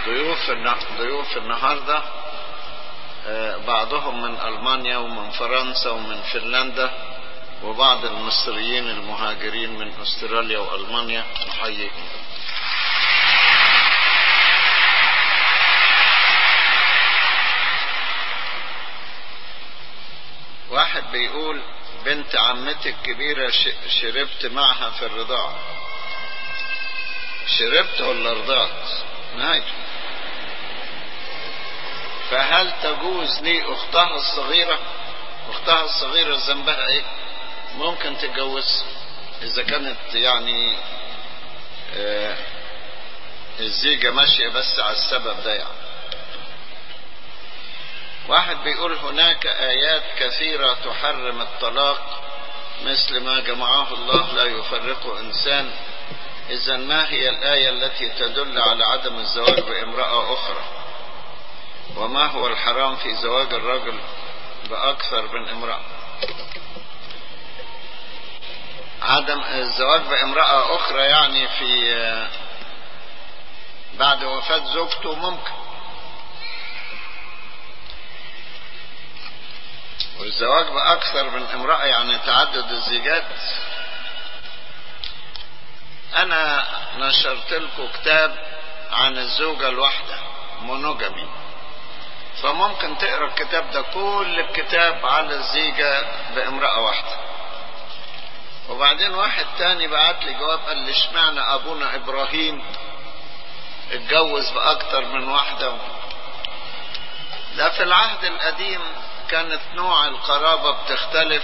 ضيوف ضيوف النهارده بعضهم من ألمانيا ومن فرنسا ومن فنلندا وبعض المصريين المهاجرين من أستراليا وألمانيا نحييكم واحد بيقول بنت عمتي الكبيرة شربت معها في الرضاعة شربت ولا رضعت نهايته فهل تجوز لي اختها الصغيرة اختها الصغيرة ذنبها ايه ممكن تتجوز اذا كانت يعني آه الزيجة ماشية بس على السبب ده يعني واحد بيقول هناك آيات كثيرة تحرم الطلاق مثل ما جمعه الله لا يفرق إنسان إذا ما هي الآية التي تدل على عدم الزواج بامرأة أخرى وما هو الحرام في زواج الرجل بأكثر من امرأة عدم الزواج بامرأة أخرى يعني في بعد وفاة زوجته ممكن والزواج بأكثر من امرأة يعني تعدد الزيجات أنا نشرت لكم كتاب عن الزوجة الواحدة مونوجامي فممكن تقرا الكتاب ده كل الكتاب على الزيجة بامرأة واحدة وبعدين واحد تاني بعت لي جواب قال لي اشمعنى ابونا ابراهيم اتجوز باكتر من واحدة ده في العهد القديم كانت نوع القرابة بتختلف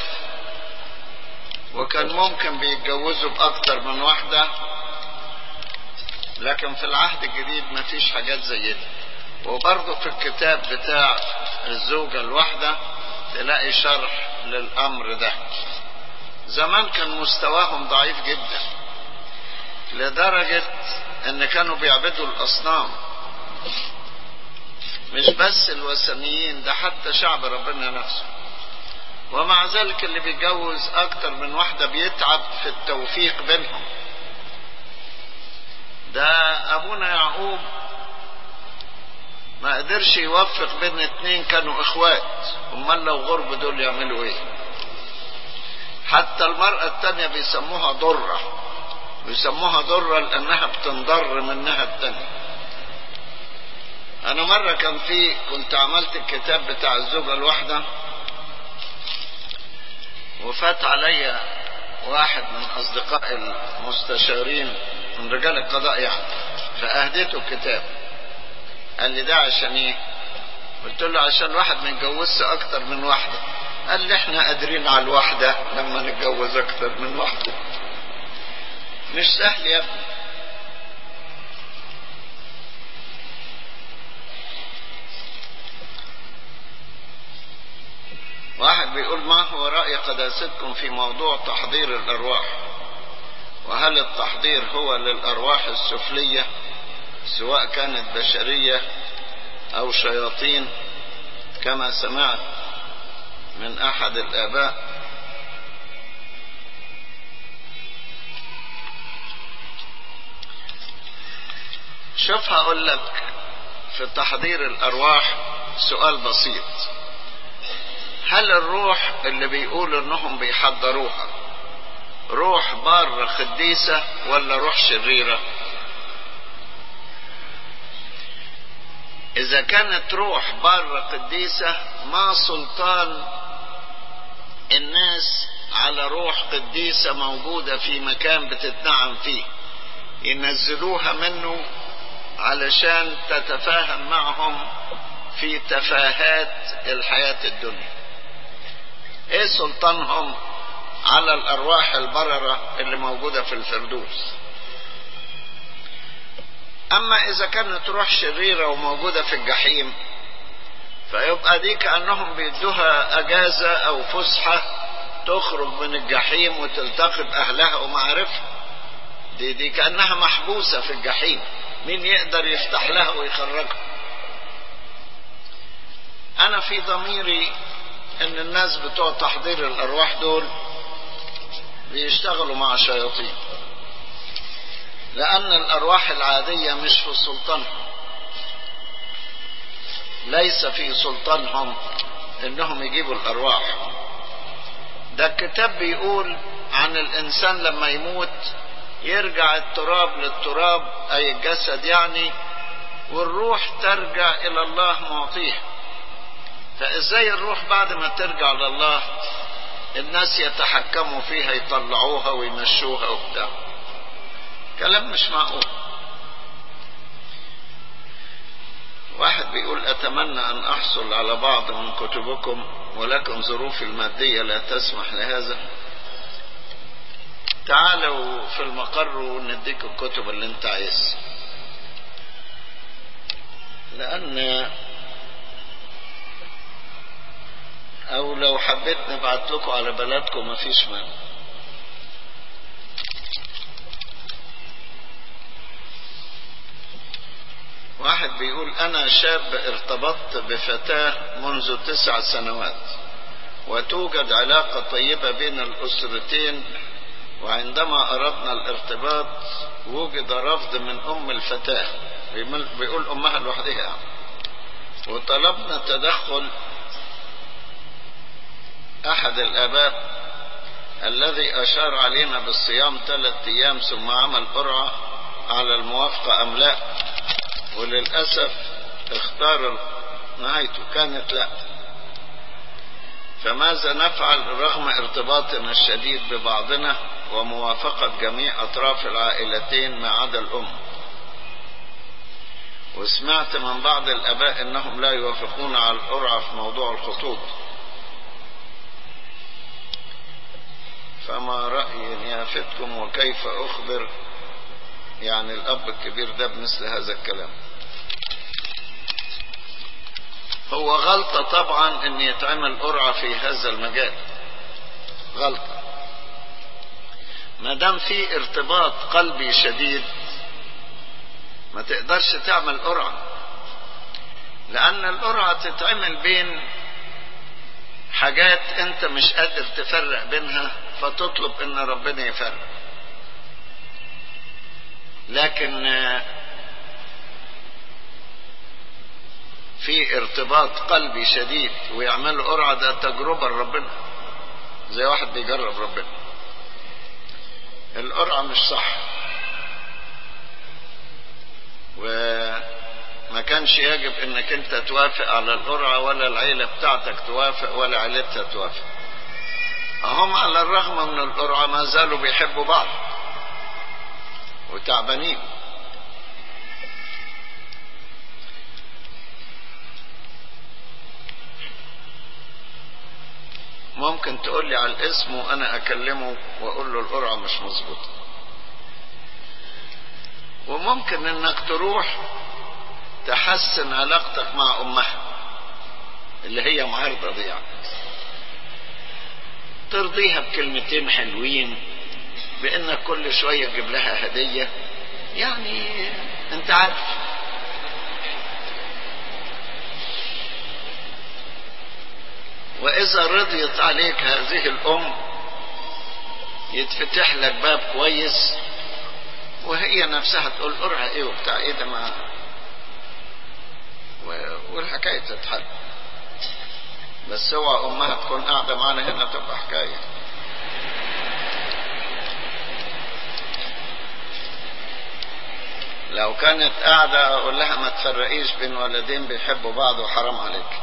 وكان ممكن بيتجوزوا بأكتر من واحدة لكن في العهد الجديد مفيش حاجات زي دي وبرضه في الكتاب بتاع الزوجة الواحدة تلاقي شرح للأمر ده زمان كان مستواهم ضعيف جدا لدرجة ان كانوا بيعبدوا الأصنام مش بس الوثنيين ده حتى شعب ربنا نفسه ومع ذلك اللي بيتجوز اكتر من واحدة بيتعب في التوفيق بينهم ده ابونا يعقوب ما قدرش يوفق بين اتنين كانوا اخوات امال لو غرب دول يعملوا ايه حتى المرأة التانية بيسموها ضرة بيسموها ضرة لانها بتنضر منها التانية انا مرة كان في كنت عملت الكتاب بتاع الزوجة الواحدة وفات عليا واحد من اصدقاء المستشارين من رجال القضاء يعني فاهديته الكتاب قال لي ده عشان ايه قلت له عشان واحد ما يتجوزش اكتر من واحدة قال لي احنا قادرين على الواحدة لما نتجوز اكتر من واحدة مش سهل يا ابني واحد بيقول ما هو رأي قداستكم في موضوع تحضير الأرواح وهل التحضير هو للأرواح السفلية سواء كانت بشرية أو شياطين كما سمعت من أحد الآباء شوف هقول لك في تحضير الأرواح سؤال بسيط هل الروح اللي بيقولوا انهم بيحضروها روح بارة قديسة ولا روح شريرة اذا كانت روح بارة قديسة ما سلطان الناس على روح قديسة موجودة في مكان بتتنعم فيه ينزلوها منه علشان تتفاهم معهم في تفاهات الحياة الدنيا ايه سلطانهم على الارواح البررة اللي موجودة في الفردوس اما اذا كانت روح شريرة وموجودة في الجحيم فيبقى دي كأنهم بيدوها اجازة او فسحة تخرج من الجحيم وتلتقي باهلها ومعارفها دي دي كأنها محبوسة في الجحيم مين يقدر يفتح لها ويخرجها انا في ضميري ان الناس بتوع تحضير الارواح دول بيشتغلوا مع شياطين لان الارواح العادية مش في سلطانهم ليس في سلطانهم انهم يجيبوا الارواح ده الكتاب بيقول عن الانسان لما يموت يرجع التراب للتراب اي الجسد يعني والروح ترجع الى الله معطيه فازاي الروح بعد ما ترجع لله الناس يتحكموا فيها يطلعوها ويمشوها وبتاع كلام مش معقول واحد بيقول اتمنى ان احصل على بعض من كتبكم ولكن ظروفي المادية لا تسمح لهذا تعالوا في المقر ونديك الكتب اللي انت عايزها لان او لو حبيت نبعت لكم على بلدكم مفيش مانع واحد بيقول انا شاب ارتبطت بفتاة منذ تسع سنوات وتوجد علاقة طيبة بين الاسرتين وعندما اردنا الارتباط وجد رفض من ام الفتاة بيقول امها لوحدها وطلبنا تدخل احد الاباء الذي اشار علينا بالصيام ثلاث ايام ثم عمل قرعة على الموافقة ام لا وللأسف اختار نهايته كانت لا فماذا نفعل رغم ارتباطنا الشديد ببعضنا وموافقة جميع أطراف العائلتين ما عدا الأم وسمعت من بعض الآباء أنهم لا يوافقون على القرعة في موضوع الخطوبة فما رأي يافتكم وكيف أخبر يعني الأب الكبير ده بمثل هذا الكلام هو غلطة طبعا ان يتعمل قرعة في هذا المجال غلطة ما دام في ارتباط قلبي شديد ما تقدرش تعمل قرعة لأن القرعة تتعمل بين حاجات انت مش قادر تفرق بينها فتطلب ان ربنا يفرق لكن في ارتباط قلبي شديد ويعمل قرعة ده تجربة لربنا زي واحد بيجرب ربنا القرعة مش صح وما كانش يجب انك انت توافق على القرعة ولا العيلة بتاعتك توافق ولا عيلتها توافق هم على الرغم من القرعة ما زالوا بيحبوا بعض وتعبانين ممكن تقول لي على الاسم وانا اكلمه واقول له القرعه مش مظبوطه وممكن انك تروح تحسن علاقتك مع امها اللي هي معارضه دي يعني ترضيها بكلمتين حلوين بانك كل شويه تجيب لها هديه يعني انت عارف واذا رضيت عليك هذه الام يتفتح لك باب كويس وهي نفسها تقول قرعه ايه وبتاع ايه ده ما والحكايه تتحل بس هو امها تكون قاعده معانا هنا تبقى حكايه لو كانت قاعدة أقول لها ما تفرقيش بين ولدين بيحبوا بعض وحرام عليك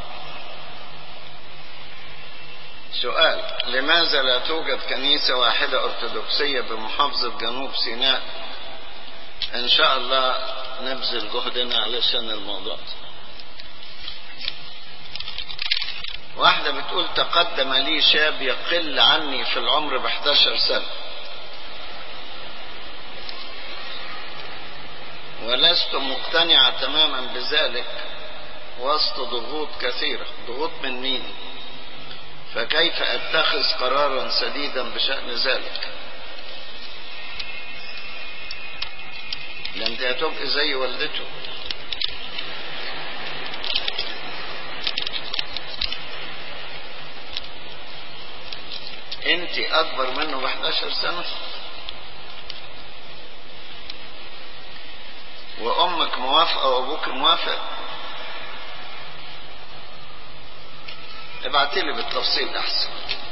سؤال لماذا لا توجد كنيسة واحدة أرثوذكسية بمحافظة جنوب سيناء إن شاء الله نبذل جهدنا علشان الموضوع واحدة بتقول تقدم لي شاب يقل عني في العمر ب 11 سنة ولست مقتنعة تماما بذلك وسط ضغوط كثيرة ضغوط من مين فكيف اتخذ قرارا سديدا بشأن ذلك لان دي هتبقى زي والدته انت اكبر منه ب 11 سنه وامك موافقه وابوك موافق ابعتيلي بالتفصيل احسن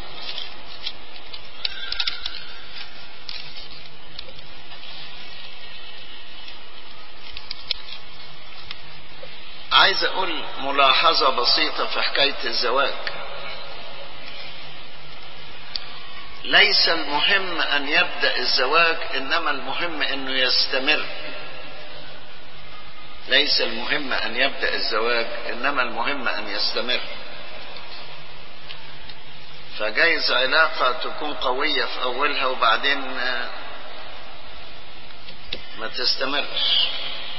عايز اقول ملاحظة بسيطة في حكاية الزواج ليس المهم ان يبدأ الزواج انما المهم انه يستمر ليس المهم ان يبدأ الزواج انما المهم ان يستمر فجايز علاقة تكون قوية في اولها وبعدين ما تستمرش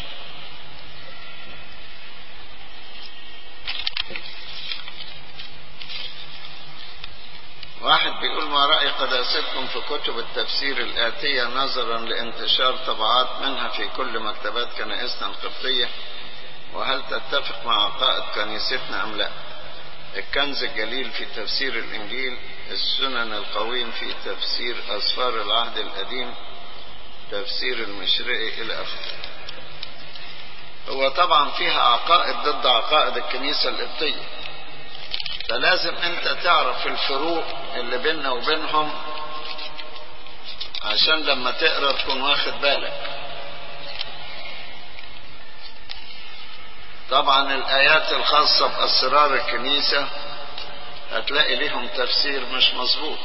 واحد بيقول ما رأي قداستكم في كتب التفسير الآتية نظرا لانتشار طبعات منها في كل مكتبات كنائسنا القبطية وهل تتفق مع عقائد كنيستنا أم لا الكنز الجليل في تفسير الإنجيل السنن القويم في تفسير أسفار العهد القديم تفسير المشرقي إلى آخره هو طبعا فيها عقائد ضد عقائد الكنيسة القبطية فلازم انت تعرف الفروق اللي بيننا وبينهم عشان لما تقرا تكون واخد بالك طبعا الايات الخاصة باسرار الكنيسة هتلاقي لهم تفسير مش مظبوط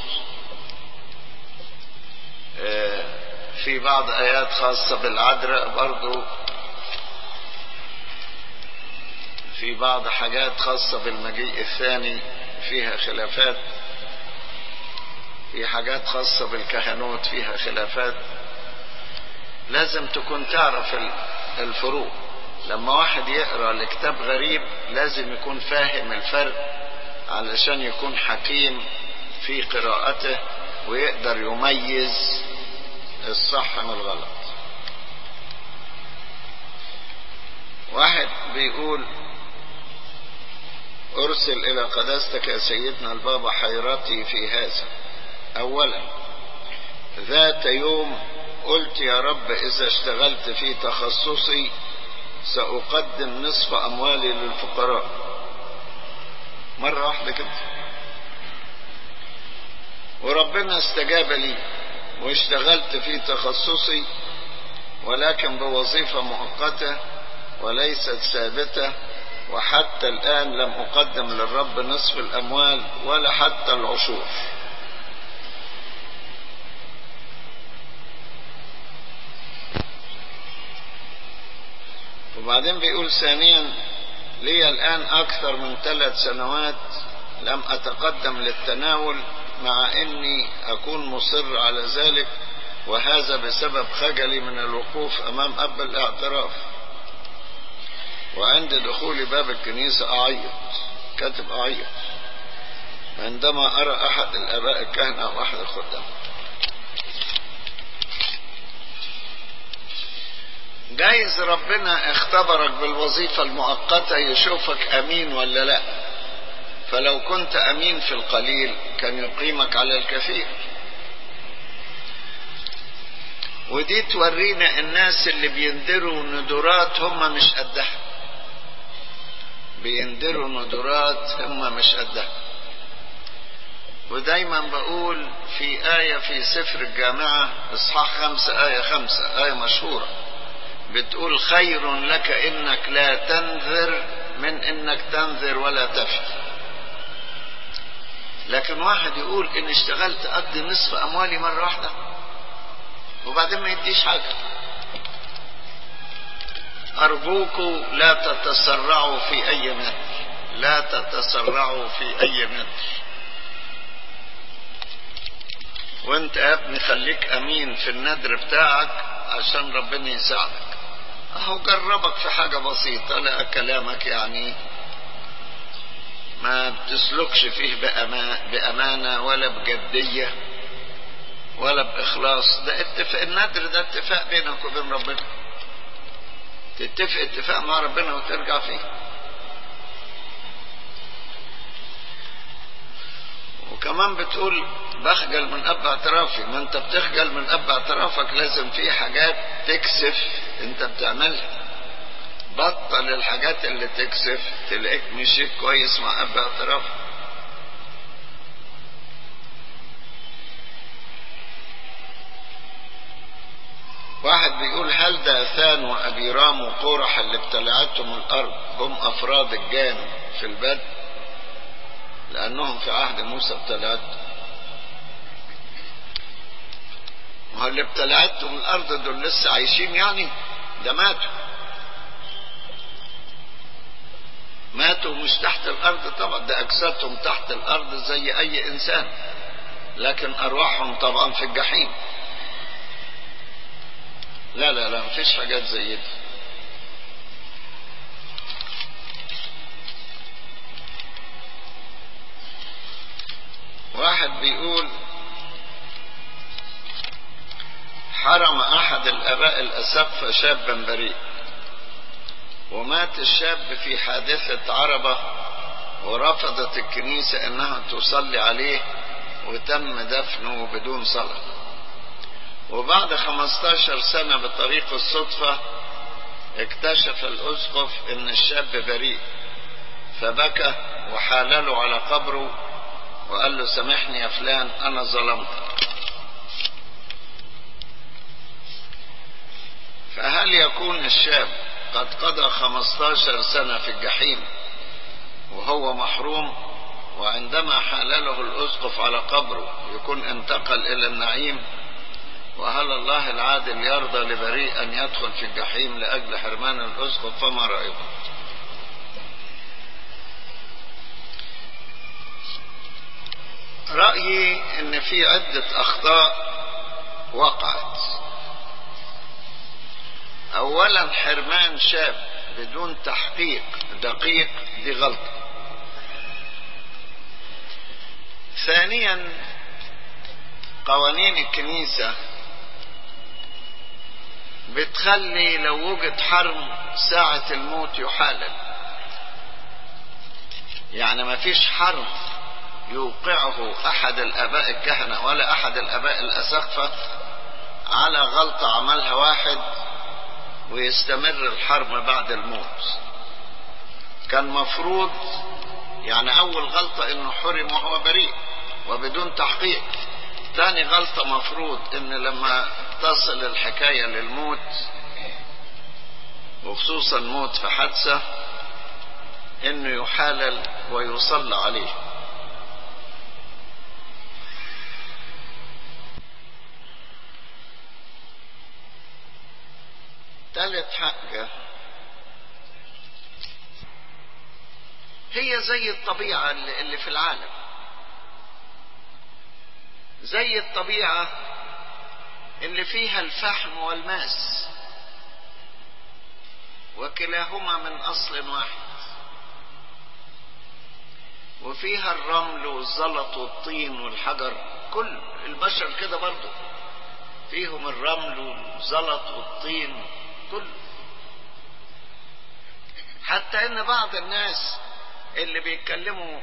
في بعض ايات خاصة بالعذراء برضو في بعض حاجات خاصة بالمجيء الثاني فيها خلافات في حاجات خاصة بالكهنوت فيها خلافات لازم تكون تعرف الفروق لما واحد يقرأ لكتاب غريب لازم يكون فاهم الفرق علشان يكون حكيم في قراءته ويقدر يميز الصح من الغلط واحد بيقول أرسل إلى قداستك يا سيدنا البابا حيرتي في هذا أولا ذات يوم قلت يا رب إذا اشتغلت في تخصصي سأقدم نصف أموالي للفقراء مرة واحدة كده وربنا استجاب لي واشتغلت في تخصصي ولكن بوظيفة مؤقتة وليست ثابته وحتى الآن لم أقدم للرب نصف الأموال ولا حتى العشور وبعدين بيقول ثانيا لي الآن أكثر من ثلاث سنوات لم أتقدم للتناول مع أني أكون مصر على ذلك وهذا بسبب خجلي من الوقوف أمام أب الاعتراف وعند دخول باب الكنيسة أعيط كاتب أعيط عندما أرى أحد الآباء الكهنة أو أحد الخدام جايز ربنا اختبرك بالوظيفة المؤقتة يشوفك أمين ولا لا فلو كنت أمين في القليل كان يقيمك على الكثير ودي تورينا الناس اللي بيندروا ندرات هم مش قدها بيندروا ندرات هم مش قدها ودايما بقول في آية في سفر الجامعة إصحاح خمسة آية خمسة آية مشهورة بتقول خير لك إنك لا تنذر من إنك تنذر ولا تفي لكن واحد يقول إن اشتغلت أقضي نصف أموالي مرة واحدة وبعدين ما يديش حاجة أرجوكوا لا تتسرعوا في أي نذر لا تتسرعوا في أي نذر وانت يا ابني خليك أمين في النذر بتاعك عشان ربنا يساعدك أهو جربك في حاجة بسيطة لا كلامك يعني ما بتسلكش فيه بأمانة ولا بجدية ولا بإخلاص ده اتفاق النذر ده اتفاق بينك وبين ربنا تتفق اتفاق مع ربنا وترجع فيه وكمان بتقول بخجل من اب اعترافي ما انت بتخجل من اب اعترافك لازم في حاجات تكسف انت بتعملها بطل الحاجات اللي تكسف تلاقيك مشيت كويس مع اب اعترافك داثان وأبيرام وقورح اللي ابتلعتهم الأرض هم أفراد الجان في البدء لأنهم في عهد موسى ابتلعتهم ما اللي ابتلعتهم الأرض دول لسه عايشين يعني ده ماتوا ماتوا مش تحت الأرض طبعا ده أجسادهم تحت الأرض زي أي إنسان لكن أرواحهم طبعا في الجحيم لا لا لا مفيش حاجات زي دي واحد بيقول حرم احد الاباء الاسقف شابا بريء ومات الشاب في حادثة عربة ورفضت الكنيسة انها تصلي عليه وتم دفنه بدون صلاة وبعد 15 سنة بطريق الصدفة اكتشف الاسقف ان الشاب بريء فبكى وحالله على قبره وقال له سامحني يا فلان انا ظلمتك فهل يكون الشاب قد قضى 15 سنة في الجحيم وهو محروم وعندما حالله الاسقف على قبره يكون انتقل الى النعيم وهل الله العادل يرضى لبريء ان يدخل في الجحيم لاجل حرمان الاسقف فما رايكم رايي ان في عده اخطاء وقعت اولا حرمان شاب بدون تحقيق دقيق دي غلطه ثانيا قوانين الكنيسه بتخلي لو وجد حرم ساعة الموت يحالل يعني ما فيش حرم يوقعه أحد الآباء الكهنة ولا أحد الآباء الأسقفة على غلطة عملها واحد ويستمر الحرم بعد الموت كان مفروض يعني أول غلطة إنه حرم وهو بريء وبدون تحقيق تاني غلطة مفروض إن لما تصل الحكاية للموت وخصوصا موت في حادثة انه يحالل ويصلى عليه ثالث حاجة هي زي الطبيعة اللي في العالم زي الطبيعة اللي فيها الفحم والماس وكلاهما من اصل واحد وفيها الرمل والزلط والطين والحجر كل البشر كده برضو فيهم الرمل والزلط والطين كل حتى ان بعض الناس اللي بيتكلموا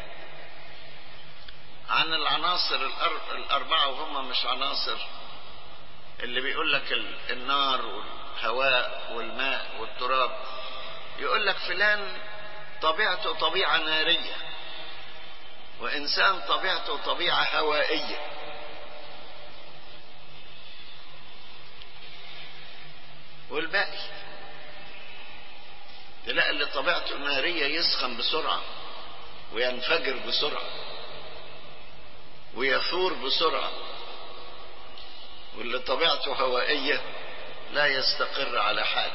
عن العناصر الاربعه وهم مش عناصر اللي بيقول لك النار والهواء والماء والتراب يقول لك فلان طبيعته طبيعة نارية وإنسان طبيعته طبيعة هوائية والباقي تلاقي اللي طبيعته نارية يسخن بسرعة وينفجر بسرعة ويثور بسرعة واللي طبيعته هوائية لا يستقر على حال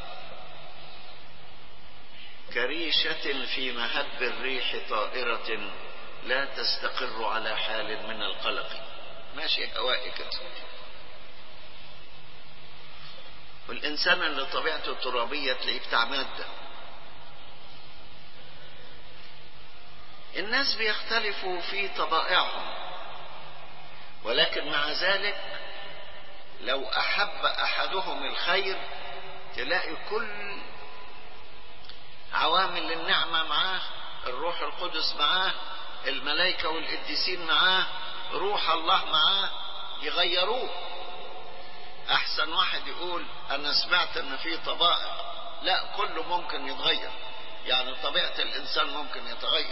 كريشة في مهب الريح طائرة لا تستقر على حال من القلق ماشي هوائي كده والإنسان اللي طبيعته ترابية تلاقيه بتاع مادة الناس بيختلفوا في طبائعهم ولكن مع ذلك لو احب احدهم الخير تلاقي كل عوامل النعمه معاه الروح القدس معاه الملائكه والقديسين معاه روح الله معاه يغيروه احسن واحد يقول انا سمعت ان في طبائع لا كله ممكن يتغير يعني طبيعه الانسان ممكن يتغير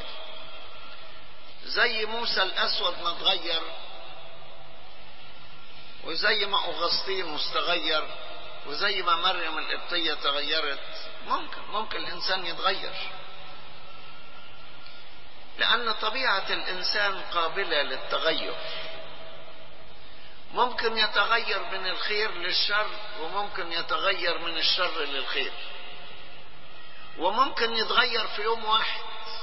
زي موسى الاسود ما اتغير وزي ما أغسطين مستغير وزي ما مريم القبطية تغيرت ممكن ممكن الإنسان يتغير لأن طبيعة الإنسان قابلة للتغير ممكن يتغير من الخير للشر وممكن يتغير من الشر للخير وممكن يتغير في يوم واحد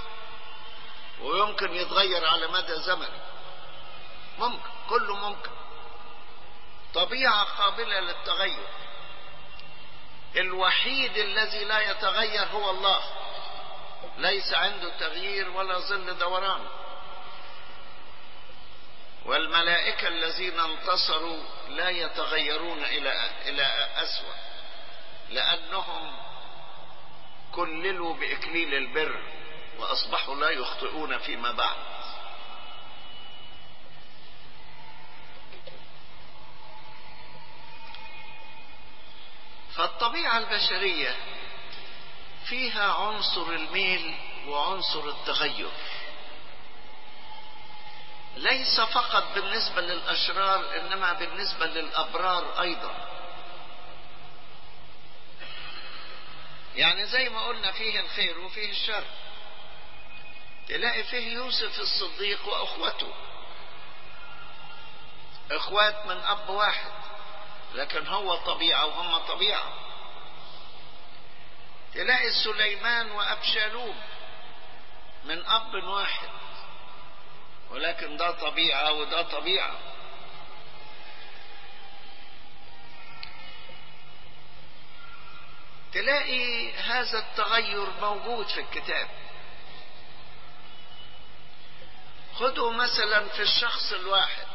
ويمكن يتغير على مدى زمني ممكن كله ممكن طبيعة قابلة للتغير الوحيد الذي لا يتغير هو الله ليس عنده تغيير ولا ظل دوران والملائكة الذين انتصروا لا يتغيرون إلى إلى أسوأ لأنهم كللوا بإكليل البر وأصبحوا لا يخطئون فيما بعد فالطبيعة البشرية فيها عنصر الميل وعنصر التغير ليس فقط بالنسبة للأشرار إنما بالنسبة للأبرار أيضا يعني زي ما قلنا فيه الخير وفيه الشر تلاقي فيه يوسف الصديق وأخوته إخوات من أب واحد لكن هو طبيعة وهم طبيعة تلاقي سليمان وأبشالوم من أب واحد ولكن ده طبيعة وده طبيعة تلاقي هذا التغير موجود في الكتاب خذوا مثلا في الشخص الواحد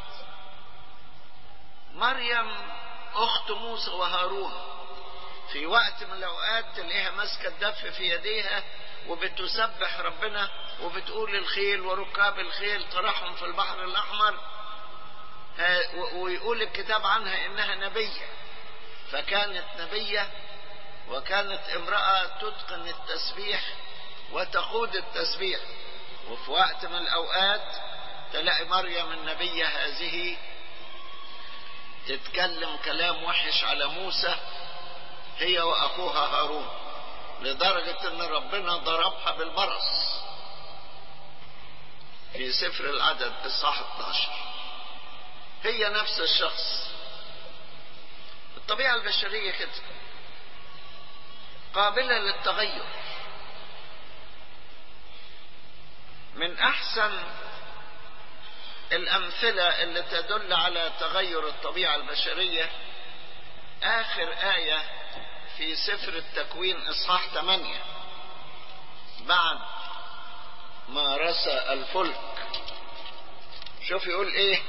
مريم اخت موسى وهارون في وقت من الاوقات تلاقيها ماسكه الدف في يديها وبتسبح ربنا وبتقول الخيل وركاب الخيل طرحهم في البحر الاحمر ويقول الكتاب عنها انها نبيه فكانت نبيه وكانت امراه تتقن التسبيح وتقود التسبيح وفي وقت من الاوقات تلاقي مريم النبيه هذه تتكلم كلام وحش على موسى هي واخوها هارون لدرجة ان ربنا ضربها بالبرص في سفر العدد اصحاح 12 هي نفس الشخص الطبيعة البشرية كده قابلة للتغير من احسن الامثلة اللي تدل على تغير الطبيعة البشرية اخر آية في سفر التكوين اصحاح 8 بعد ما رسى الفلك شوف يقول ايه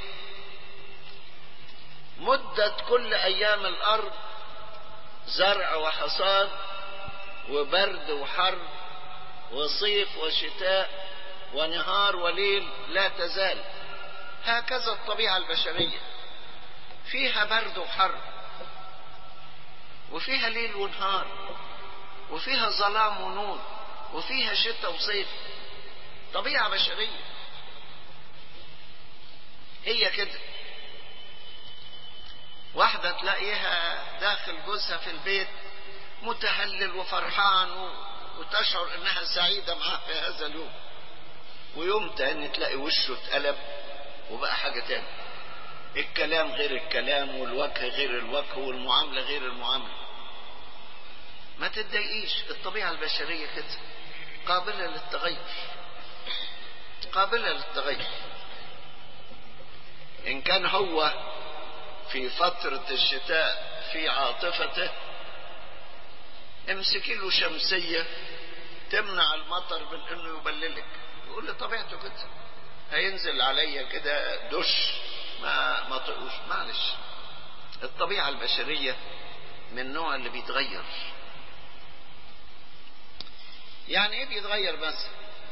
مدة كل ايام الارض زرع وحصاد وبرد وحر وصيف وشتاء ونهار وليل لا تزال هكذا الطبيعة البشرية فيها برد وحر وفيها ليل ونهار وفيها ظلام ونور وفيها شتاء وصيف طبيعة بشرية هي كده واحدة تلاقيها داخل جوزها في البيت متهلل وفرحان و... وتشعر انها سعيدة معاه في هذا اليوم ويوم تاني تلاقي وشه اتقلب وبقى حاجة تاني الكلام غير الكلام والوجه غير الوجه والمعاملة غير المعاملة ما تتضايقيش الطبيعة البشرية كده قابلة للتغير قابلة للتغير إن كان هو في فترة الشتاء في عاطفته امسكي له شمسية تمنع المطر من انه يبللك يقول لي طبيعته كده هينزل عليا كده دش ما ما طقوش معلش الطبيعة البشرية من النوع اللي بيتغير يعني ايه بيتغير بس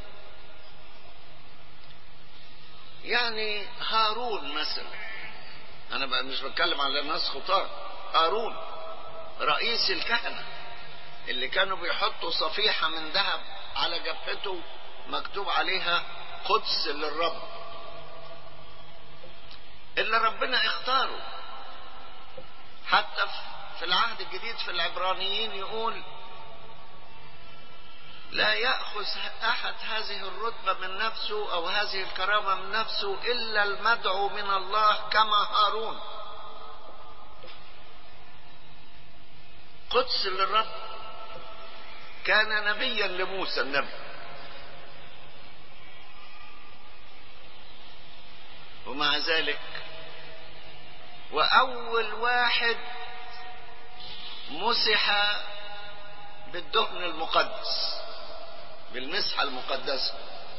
يعني هارون مثلا انا بقى مش بتكلم على الناس خطار هارون رئيس الكهنة اللي كانوا بيحطوا صفيحة من ذهب على جبهته مكتوب عليها قدس للرب اللي ربنا اختاره حتى في العهد الجديد في العبرانيين يقول لا يأخذ أحد هذه الرتبة من نفسه أو هذه الكرامة من نفسه إلا المدعو من الله كما هارون قدس للرب كان نبيا لموسى النبي ومع ذلك وأول واحد مسح بالدهن المقدس بالمسحة المقدسة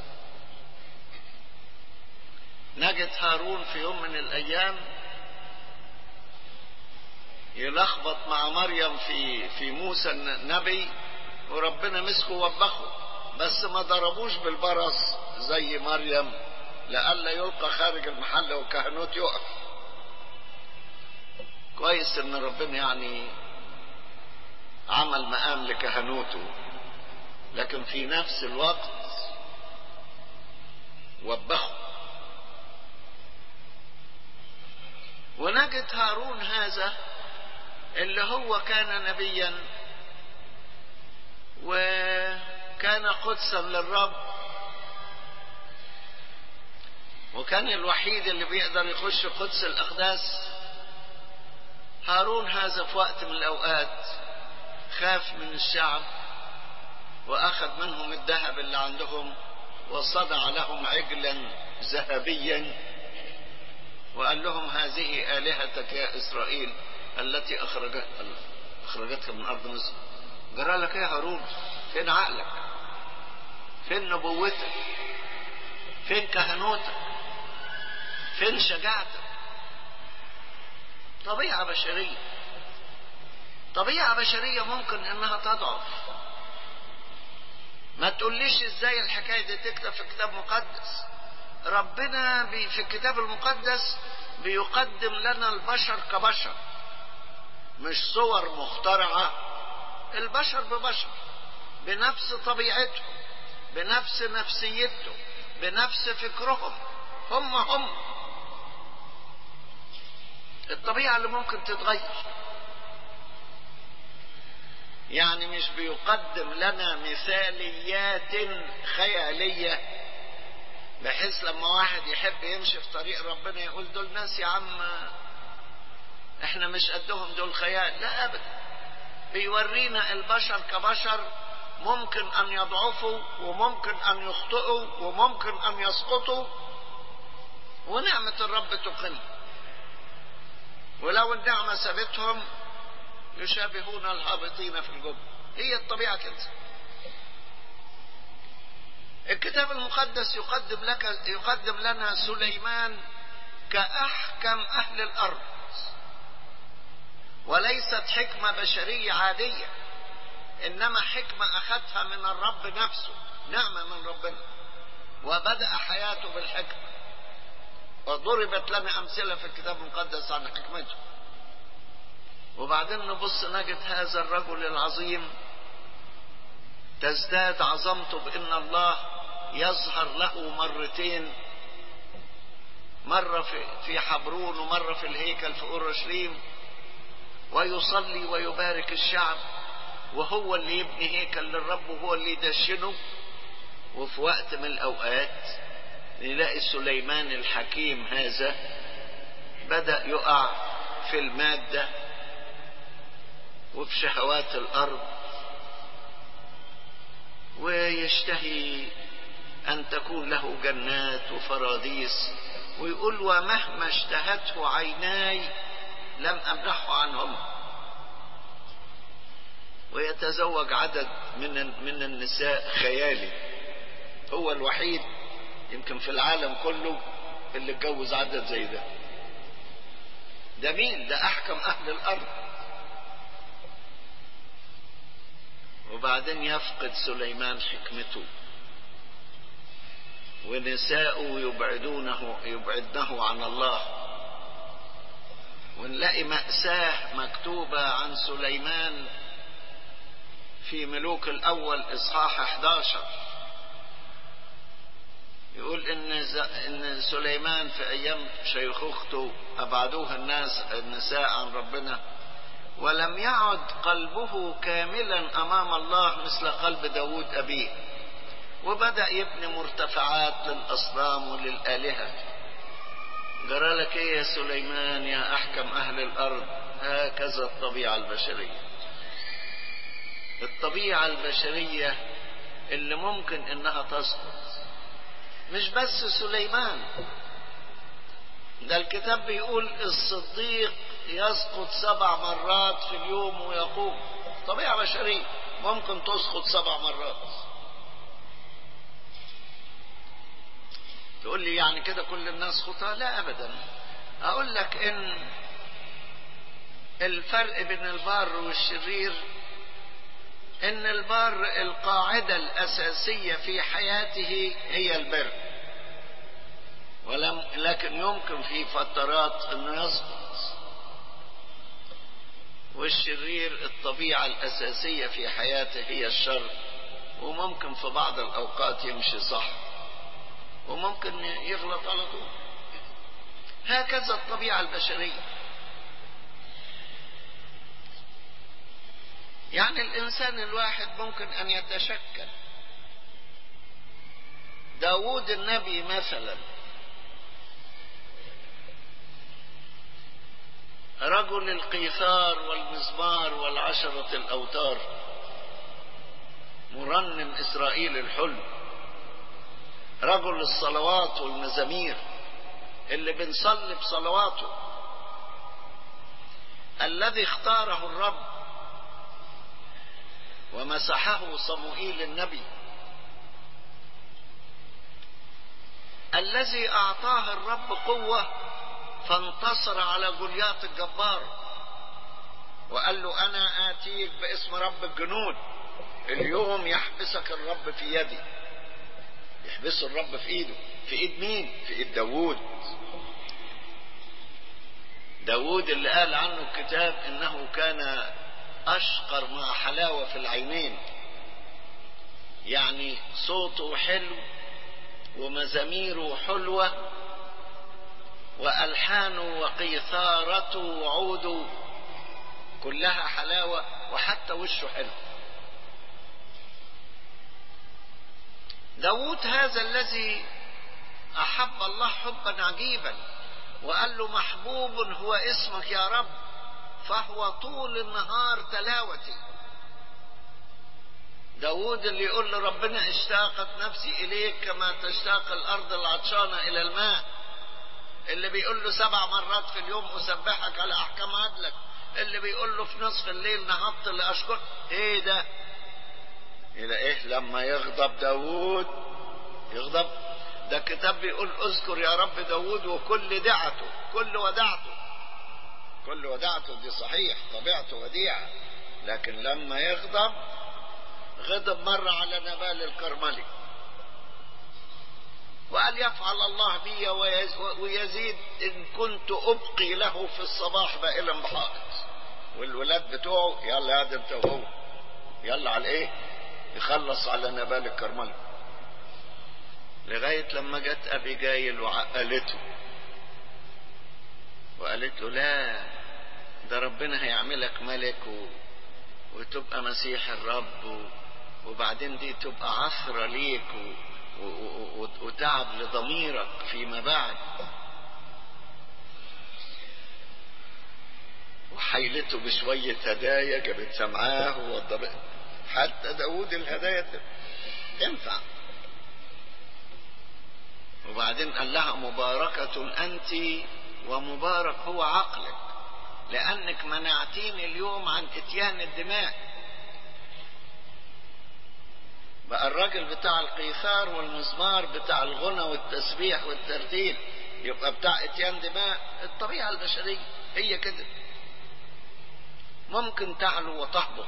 نجد هارون في يوم من الأيام يلخبط مع مريم في في موسى النبي وربنا مسكه ووبخه بس ما ضربوش بالبرص زي مريم لئلا يلقى خارج المحل والكهنوت يقف كويس ان ربنا يعني عمل مقام لكهنوته لكن في نفس الوقت وبخه ونجد هارون هذا اللي هو كان نبيا وكان قدسا للرب وكان الوحيد اللي بيقدر يخش قدس الأقداس هارون هذا في وقت من الأوقات خاف من الشعب وأخذ منهم الذهب اللي عندهم وصنع لهم عجلا ذهبيا وقال لهم هذه آلهتك يا إسرائيل التي أخرجت أخرجتك من أرض مصر جرى لك يا هارون فين عقلك فين نبوتك فين كهنوتك فين شجاعتك طبيعة بشرية طبيعة بشرية ممكن انها تضعف ما تقوليش ازاي الحكاية دي تكتب في كتاب مقدس ربنا بي في الكتاب المقدس بيقدم لنا البشر كبشر مش صور مخترعة البشر ببشر بنفس طبيعتهم بنفس نفسيتهم بنفس فكرهم هم هم الطبيعة اللي ممكن تتغير يعني مش بيقدم لنا مثاليات خيالية بحيث لما واحد يحب يمشي في طريق ربنا يقول دول ناس يا عم احنا مش قدهم دول خيال لا ابدا بيورينا البشر كبشر ممكن ان يضعفوا وممكن ان يخطئوا وممكن ان يسقطوا ونعمة الرب تقل ولو النعمة سابتهم يشابهون الهابطين في الجب هي الطبيعة كده الكتاب المقدس يقدم لك يقدم لنا سليمان كأحكم أهل الأرض وليست حكمة بشرية عادية إنما حكمة أخذها من الرب نفسه نعمة من ربنا وبدأ حياته بالحكمة وضربت لنا أمثلة في الكتاب المقدس عن حكمته وبعدين نبص نجد هذا الرجل العظيم تزداد عظمته بأن الله يظهر له مرتين مرة في, في حبرون ومرة في الهيكل في أورشليم ويصلي ويبارك الشعب وهو اللي يبني هيكل للرب وهو اللي يدشنه وفي وقت من الأوقات نلاقي سليمان الحكيم هذا بدأ يقع في المادة وفي شهوات الأرض ويشتهي أن تكون له جنات وفراديس ويقول ومهما اشتهته عيناي لم أمنحه عنهم ويتزوج عدد من من النساء خيالي هو الوحيد يمكن في العالم كله اللي اتجوز عدد زي ده ده مين ده احكم اهل الارض وبعدين يفقد سليمان حكمته ونساؤه يبعدونه يبعدنه عن الله ونلاقي مأساة مكتوبة عن سليمان في ملوك الأول إصحاح 11 يقول إن إن سليمان في أيام شيخوخته أبعدوه الناس النساء عن ربنا ولم يعد قلبه كاملا امام الله مثل قلب داود ابيه وبدأ يبني مرتفعات للاصنام وللالهة جرى لك ايه يا سليمان يا احكم اهل الارض هكذا الطبيعة البشرية الطبيعة البشرية اللي ممكن انها تسقط مش بس سليمان ده الكتاب بيقول الصديق يسقط سبع مرات في اليوم ويقوم طبيعة بشرية ممكن تسقط سبع مرات تقول لي يعني كده كل الناس خطأ لا ابدا اقول لك ان الفرق بين البار والشرير ان البار القاعدة الاساسية في حياته هي البر ولم لكن يمكن في فترات انه يسقط والشرير الطبيعة الاساسية في حياته هي الشر وممكن في بعض الاوقات يمشي صح وممكن يغلط على طول هكذا الطبيعة البشرية يعني الإنسان الواحد ممكن أن يتشكل داود النبي مثلا رجل القيثار والمزمار والعشرة الأوتار مرنم إسرائيل الحلم رجل الصلوات والمزامير اللي بنصلي بصلواته الذي اختاره الرب ومسحه صموئيل النبي الذي اعطاه الرب قوه فانتصر على جولياط الجبار وقال له انا اتيك باسم رب الجنود اليوم يحبسك الرب في يدي يحبسه الرب في ايده في ايد مين في ايد داوود داوود اللي قال عنه الكتاب انه كان اشقر مع حلاوة في العينين يعني صوته حلو ومزاميره حلوة والحانه وقيثارته وعوده كلها حلاوة وحتى وشه حلو داود هذا الذي احب الله حبا عجيبا وقال له محبوب هو اسمك يا رب فهو طول النهار تلاوتي داود اللي يقول لربنا اشتاقت نفسي اليك كما تشتاق الارض العطشانة الى الماء اللي بيقول له سبع مرات في اليوم اسبحك على احكام عدلك اللي بيقول له في نصف الليل نهضت لاشكر ايه ده الى ايه لما يغضب داود يغضب ده الكتاب بيقول اذكر يا رب داود وكل دعته كل ودعته كل ودعته دي صحيح طبيعته وديعة لكن لما يغضب غضب مرة على نبال الكرملي وقال يفعل الله بي ويزيد إن كنت أبقي له في الصباح بائلا بحائط والولاد بتوعه يلا يا انت وهو يلا على ايه يخلص على نبال الكرملي لغاية لما جت أبي جايل وعقلته وقالت له لا ده ربنا هيعملك ملك و... وتبقى مسيح الرب و... وبعدين دي تبقى عثرة ليك و... و... و... وتعب لضميرك فيما بعد وحيلته بشوية هدايا جابتها معاه ووضبت حتى داود الهدايا تنفع وبعدين قال لها مباركة أنت ومبارك هو عقلك لأنك منعتيني اليوم عن إتيان الدماء بقى الراجل بتاع القيثار والمزمار بتاع الغنى والتسبيح والترتيل يبقى بتاع إتيان دماء الطبيعة البشرية هي كده ممكن تعلو وتهبط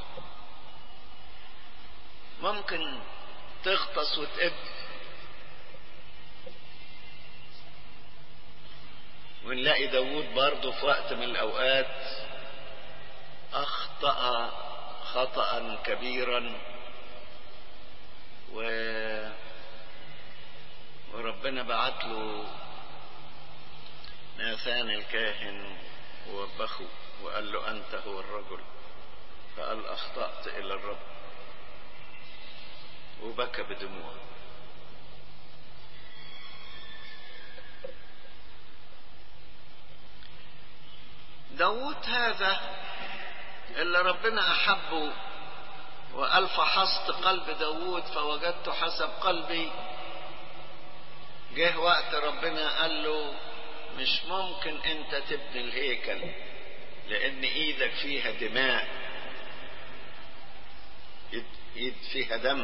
ممكن تغطس وتقب ونلاقي داود برضه في وقت من الأوقات أخطأ خطأ كبيرا و وربنا بعت له ناثان الكاهن ووبخه وقال له أنت هو الرجل فقال أخطأت إلى الرب وبكى بدموع داود هذا اللي ربنا أحبه وقال فحصت قلب داود فوجدت حسب قلبي جه وقت ربنا قال له مش ممكن انت تبني الهيكل لان ايدك فيها دماء ايد, إيد فيها دم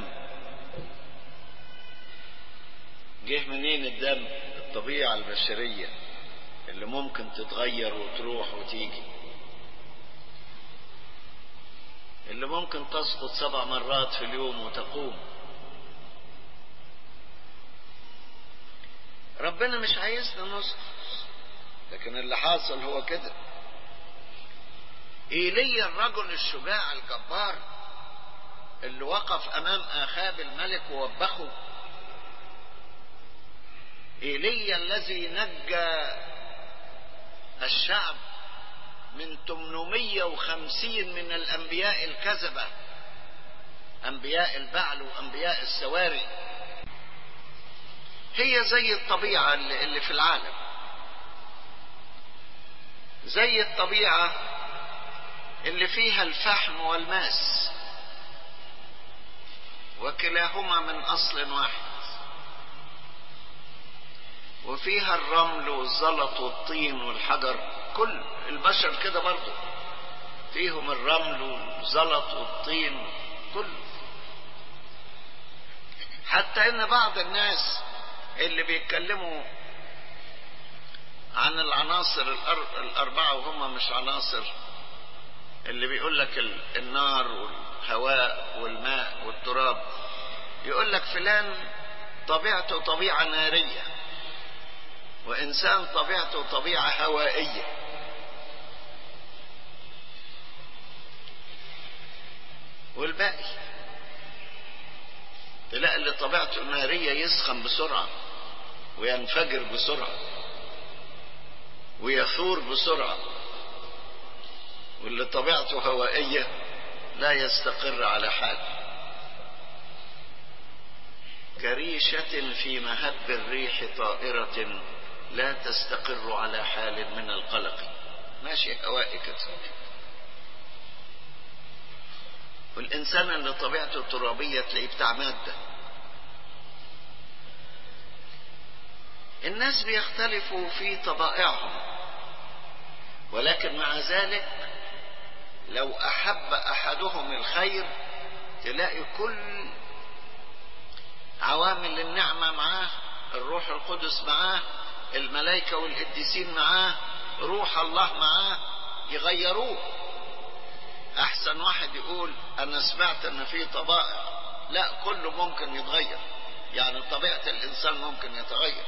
جه منين الدم الطبيعة البشرية اللي ممكن تتغير وتروح وتيجي اللي ممكن تسقط سبع مرات في اليوم وتقوم ربنا مش عايزنا نسقط لكن اللي حاصل هو كده ايليا الرجل الشجاع الجبار اللي وقف امام اخاب الملك ووبخه ايليا الذي نجى الشعب من 850 من الانبياء الكذبه انبياء البعل وانبياء السواري هي زي الطبيعه اللي في العالم زي الطبيعه اللي فيها الفحم والماس وكلاهما من اصل واحد وفيها الرمل والزلط والطين والحجر كل البشر كده برضو فيهم الرمل والزلط والطين كله حتى ان بعض الناس اللي بيتكلموا عن العناصر الاربعه وهم مش عناصر اللي بيقول لك النار والهواء والماء والتراب يقول لك فلان طبيعته طبيعه ناريه وانسان طبيعته طبيعه هوائيه والباقي تلاقي اللي طبيعته ناريه يسخن بسرعه وينفجر بسرعه ويثور بسرعه واللي طبيعته هوائيه لا يستقر على حال كريشه في مهب الريح طائره لا تستقر على حال من القلق ماشي هوائي كده والإنسان اللي طبيعته ترابية تلاقيه بتاع مادة الناس بيختلفوا في طبائعهم ولكن مع ذلك لو أحب أحدهم الخير تلاقي كل عوامل النعمة معاه الروح القدس معاه الملائكة والقديسين معاه روح الله معاه يغيروه احسن واحد يقول انا سمعت ان في طبائع لا كله ممكن يتغير يعني طبيعة الانسان ممكن يتغير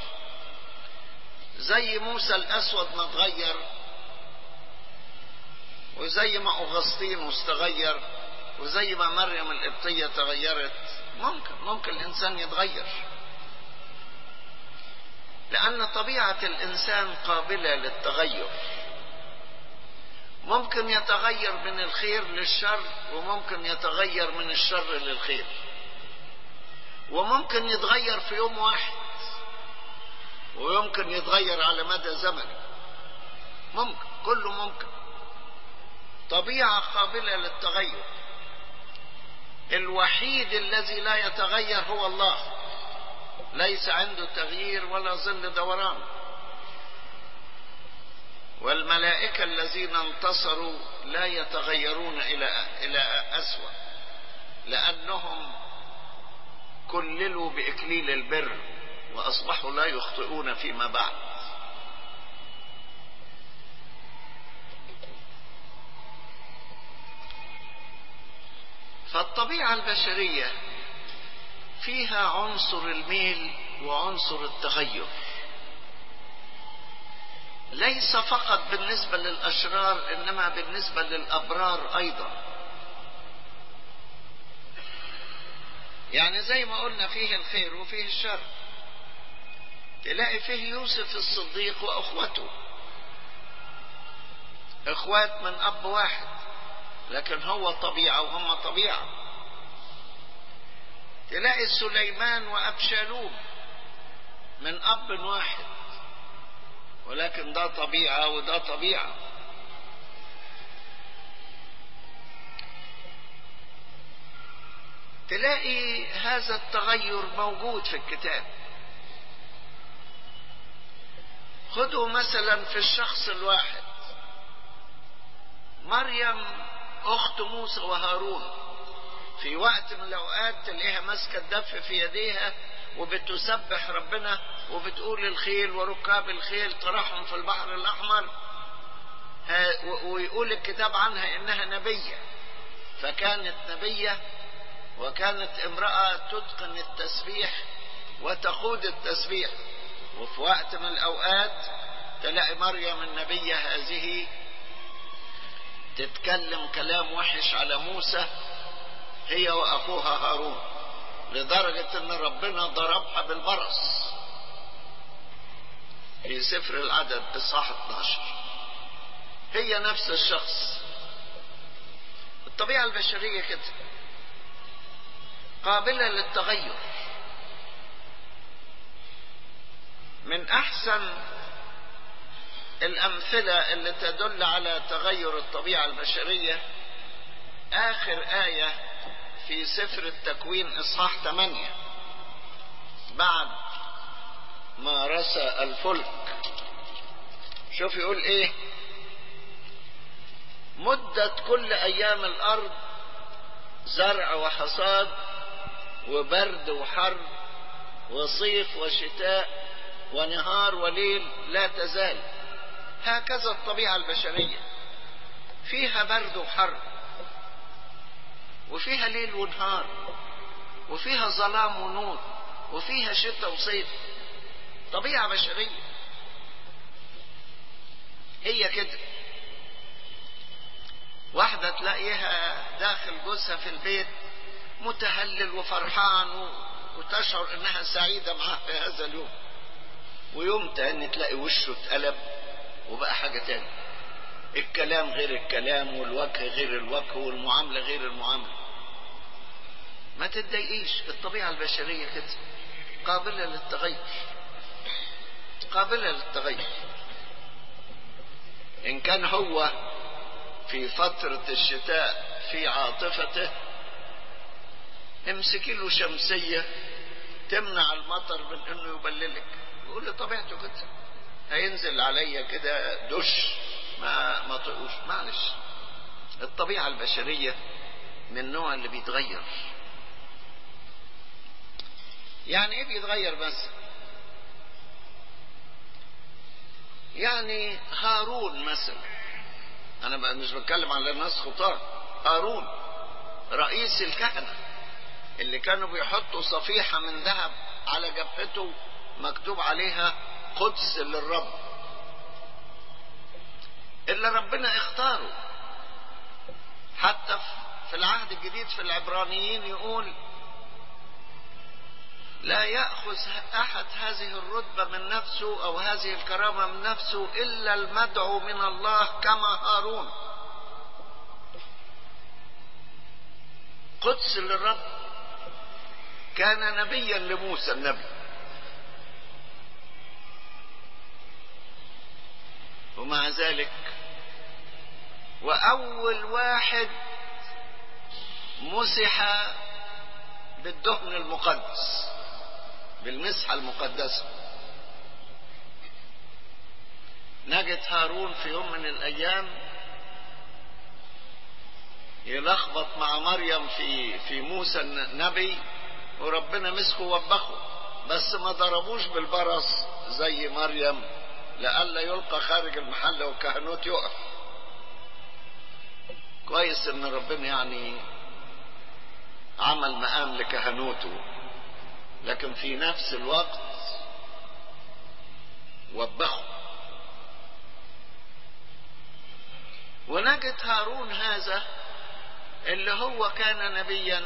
زي موسى الاسود ما اتغير وزي ما اغسطين تغير وزي ما مريم القبطية تغيرت ممكن ممكن الانسان يتغير لأن طبيعة الإنسان قابلة للتغير ممكن يتغير من الخير للشر وممكن يتغير من الشر للخير وممكن يتغير في يوم واحد ويمكن يتغير على مدى زمني ممكن كله ممكن طبيعة قابلة للتغير الوحيد الذي لا يتغير هو الله ليس عنده تغيير ولا ظل دوران والملائكة الذين انتصروا لا يتغيرون إلى إلى أسوأ لأنهم كللوا بإكليل البر وأصبحوا لا يخطئون فيما بعد فالطبيعة البشرية فيها عنصر الميل وعنصر التغير ليس فقط بالنسبة للأشرار إنما بالنسبة للأبرار أيضا يعني زي ما قلنا فيه الخير وفيه الشر تلاقي فيه يوسف الصديق وأخوته اخوات من اب واحد لكن هو طبيعة وهم طبيعة تلاقي سليمان وابشالوم من اب واحد ولكن ده طبيعة وده طبيعة تلاقي هذا التغير موجود في الكتاب خذوا مثلا في الشخص الواحد مريم اخت موسى وهارون في وقت من الاوقات تلاقيها ماسكه الدف في يديها وبتسبح ربنا وبتقول الخيل وركاب الخيل طرحهم في البحر الاحمر ويقول الكتاب عنها انها نبيه فكانت نبيه وكانت امراه تتقن التسبيح وتقود التسبيح وفي وقت من الاوقات تلاقي مريم النبيه هذه تتكلم كلام وحش على موسى هي واخوها هارون لدرجة ان ربنا ضربها بالبرص في سفر العدد اصحاح 12 هي نفس الشخص الطبيعة البشرية كده قابلة للتغير من احسن الامثلة اللي تدل على تغير الطبيعة البشرية اخر آية في سفر التكوين اصحاح 8 بعد ما رسى الفلك شوف يقول ايه مدة كل ايام الارض زرع وحصاد وبرد وحر وصيف وشتاء ونهار وليل لا تزال هكذا الطبيعة البشرية فيها برد وحر وفيها ليل ونهار وفيها ظلام ونور وفيها شتاء وصيف طبيعة بشرية هي كده واحدة تلاقيها داخل جوزها في البيت متهلل وفرحان وتشعر انها سعيدة معاه في هذا اليوم ويوم تاني تلاقي وشه اتقلب وبقى حاجة تاني الكلام غير الكلام والوجه غير الوجه والمعاملة غير المعاملة ما تتضايقيش الطبيعة البشرية كده قابلة للتغير قابلة للتغير إن كان هو في فترة الشتاء في عاطفته امسكي له شمسية تمنع المطر من انه يبللك يقول لي طبيعته كده هينزل عليا كده دش ما ما طقوش معلش الطبيعة البشرية من النوع اللي بيتغير يعني ايه بيتغير بس يعني هارون مثلا انا بقى مش بتكلم على الناس خطار هارون رئيس الكهنة اللي كانوا بيحطوا صفيحة من ذهب على جبهته مكتوب عليها قدس للرب اللي ربنا اختاره حتى في العهد الجديد في العبرانيين يقول لا يأخذ أحد هذه الرتبة من نفسه أو هذه الكرامة من نفسه إلا المدعو من الله كما هارون قدس للرب كان نبيا لموسى النبي ومع ذلك وأول واحد مسح بالدهن المقدس بالمسحة المقدسة نجد هارون في يوم من الأيام يلخبط مع مريم في في موسى النبي وربنا مسكه ووبخه بس ما ضربوش بالبرص زي مريم لئلا يلقى خارج المحل والكهنوت يقف كويس ان ربنا يعني عمل مقام لكهنوته لكن في نفس الوقت وبخه ونجد هارون هذا اللي هو كان نبيا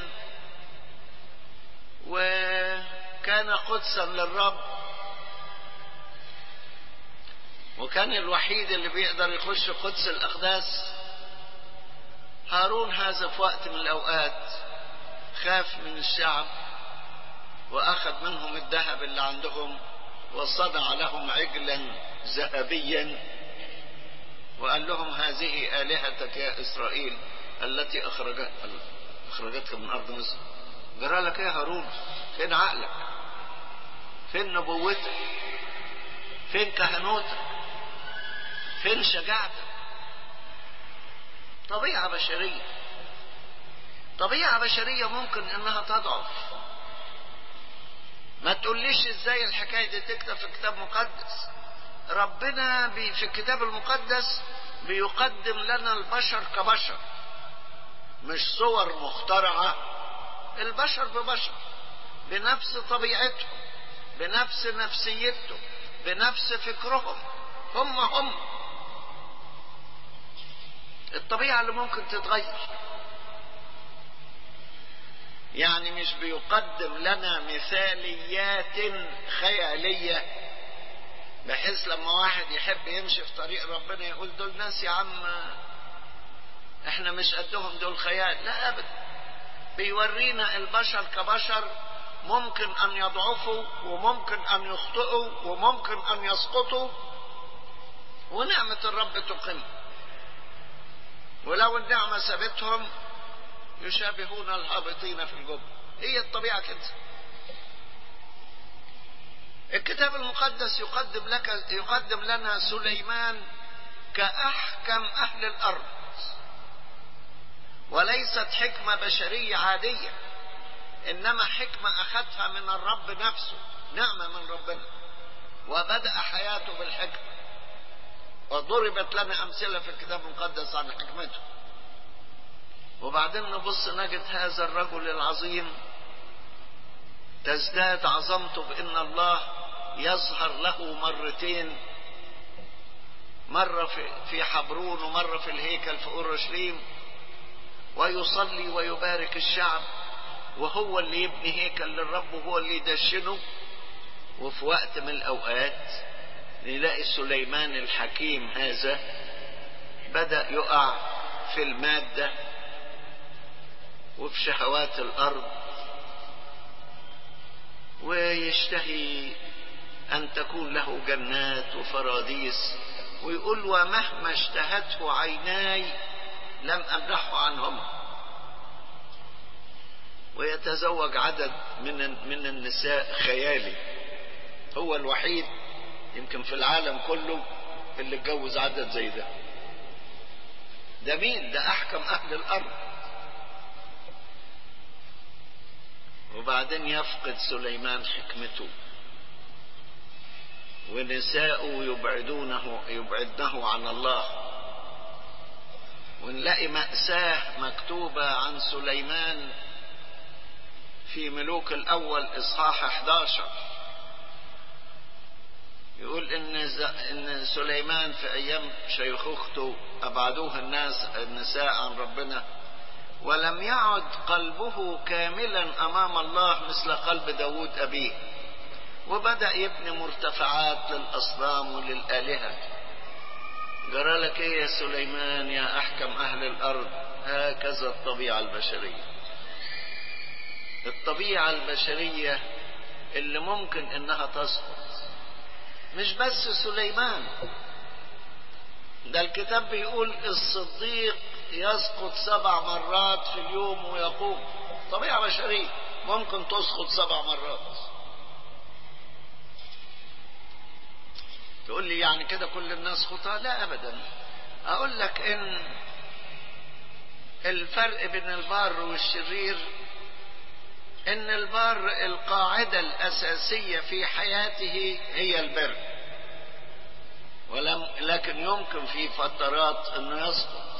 وكان قدسا للرب وكان الوحيد اللي بيقدر يخش قدس الأقداس هارون هذا في وقت من الأوقات خاف من الشعب وأخذ منهم الذهب اللي عندهم وصنع لهم عجلا ذهبيا وقال لهم هذه آلهتك يا إسرائيل التي أخرجت أخرجتك من أرض مصر جرى لك يا هارون فين عقلك فين نبوتك فين كهنوتك فين شجاعتك طبيعة بشرية طبيعة بشرية ممكن انها تضعف ما تقوليش ازاي الحكاية دي تكتب في كتاب مقدس ربنا بي في الكتاب المقدس بيقدم لنا البشر كبشر مش صور مخترعة البشر ببشر بنفس طبيعتهم بنفس نفسيتهم بنفس فكرهم هم هم الطبيعة اللي ممكن تتغير يعني مش بيقدم لنا مثاليات خيالية بحيث لما واحد يحب يمشي في طريق ربنا يقول دول ناس يا عم احنا مش قدهم دول خيال لا ابدا بيورينا البشر كبشر ممكن ان يضعفوا وممكن ان يخطئوا وممكن ان يسقطوا ونعمة الرب تقيم ولو النعمة سابتهم يشابهون الهابطين في الجب هي الطبيعة كده الكتاب المقدس يقدم لك يقدم لنا سليمان كأحكم أهل الأرض وليست حكمة بشرية عادية إنما حكمة أخذها من الرب نفسه نعمة من ربنا وبدأ حياته بالحكمة وضربت لنا أمثلة في الكتاب المقدس عن حكمته وبعدين نبص نجد هذا الرجل العظيم تزداد عظمته بأن الله يظهر له مرتين مرة في, في حبرون ومرة في الهيكل في أورشليم ويصلي ويبارك الشعب وهو اللي يبني هيكل للرب وهو اللي يدشنه وفي وقت من الأوقات نلاقي سليمان الحكيم هذا بدأ يقع في المادة وفي شهوات الأرض ويشتهي أن تكون له جنات وفراديس ويقول ومهما اشتهته عيناي لم أمنحه عنهم ويتزوج عدد من من النساء خيالي هو الوحيد يمكن في العالم كله اللي اتجوز عدد زي ده ده مين ده احكم اهل الارض وبعدين يفقد سليمان حكمته ونساؤه يبعدونه يبعدنه عن الله ونلاقي مأساة مكتوبة عن سليمان في ملوك الأول إصحاح 11 يقول إن إن سليمان في أيام شيخوخته أبعدوه الناس النساء عن ربنا ولم يعد قلبه كاملا أمام الله مثل قلب داود أبيه وبدأ يبني مرتفعات للأصنام وللآلهة جرى لك ايه يا سليمان يا احكم اهل الارض هكذا الطبيعة البشرية الطبيعة البشرية اللي ممكن انها تسقط مش بس سليمان ده الكتاب بيقول الصديق يسقط سبع مرات في اليوم ويقوم طبيعة بشرية ممكن تسقط سبع مرات تقول لي يعني كده كل الناس خطاة لا ابدا اقول لك ان الفرق بين البار والشرير ان البار القاعدة الاساسية في حياته هي البر ولم لكن يمكن في فترات انه يسقط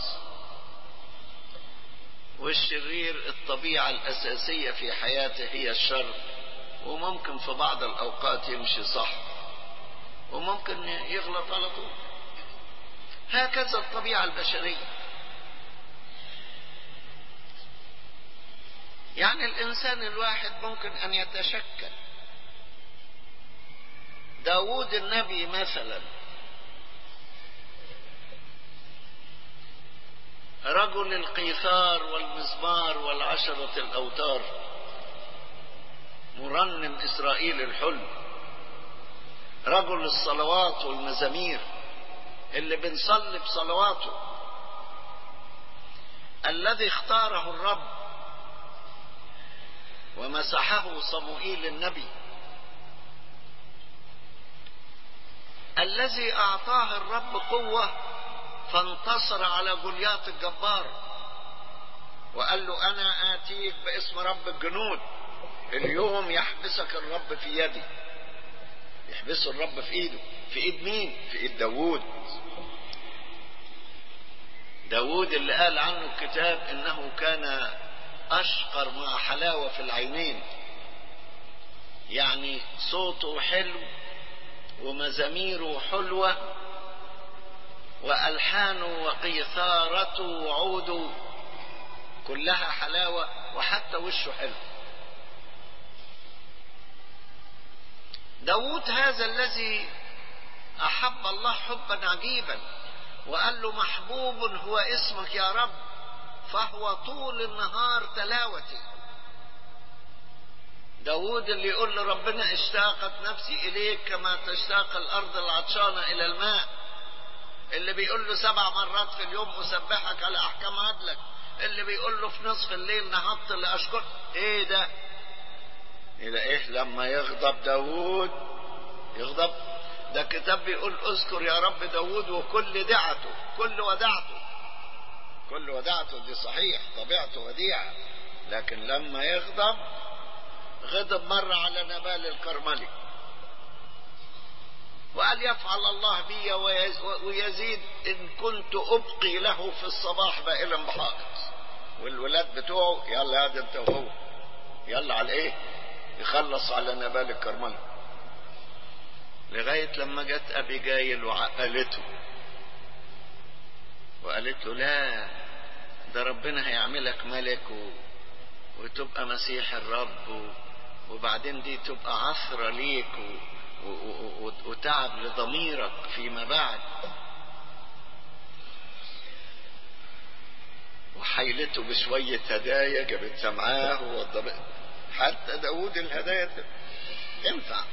والشرير الطبيعة الاساسية في حياته هي الشر وممكن في بعض الاوقات يمشي صح وممكن يغلط على طول هكذا الطبيعة البشرية يعني الإنسان الواحد ممكن أن يتشكل داود النبي مثلا رجل القيثار والمزمار والعشرة الأوتار مرنم إسرائيل الحلم رجل الصلوات والمزامير اللي بنصلي بصلواته الذي اختاره الرب ومسحه صموئيل النبي الذي اعطاه الرب قوه فانتصر على جولياط الجبار وقال له انا اتيك باسم رب الجنود اليوم يحبسك الرب في يدي يحبسه الرب في ايده في ايد مين في ايد داوود داوود اللي قال عنه الكتاب انه كان اشقر مع حلاوة في العينين يعني صوته حلو ومزاميره حلوة وألحانه وقيثارته وعوده كلها حلاوة وحتى وشه حلو داود هذا الذي أحب الله حبا عجيبا وقال له محبوب هو اسمك يا رب فهو طول النهار تلاوتي داود اللي يقول لربنا اشتاقت نفسي إليك كما تشتاق الأرض العطشانة إلى الماء اللي بيقول له سبع مرات في اليوم أسبحك على أحكام عدلك اللي بيقول له في نصف الليل نهضت لأشكر إيه ده إلى إيه لما يغضب داود يغضب ده كتاب بيقول اذكر يا رب داود وكل دعته كل ودعته كل ودعته دي صحيح طبيعته وديعة لكن لما يغضب غضب مرة على نبال الكرملي وقال يفعل الله بي ويزيد إن كنت أبقي له في الصباح بائلا بحائط والولاد بتوعه يلا يا انت وهو يلا على ايه يخلص على نبال الكرملي لغاية لما جت أبي جايل وعقلته وقالت له لا ده ربنا هيعملك ملك و... وتبقى مسيح الرب و... وبعدين دي تبقى عثرة ليك و... و... و... وتعب لضميرك فيما بعد وحيلته بشوية هدايا جابتها معاه ووضبت حتى داود الهدايا تنفع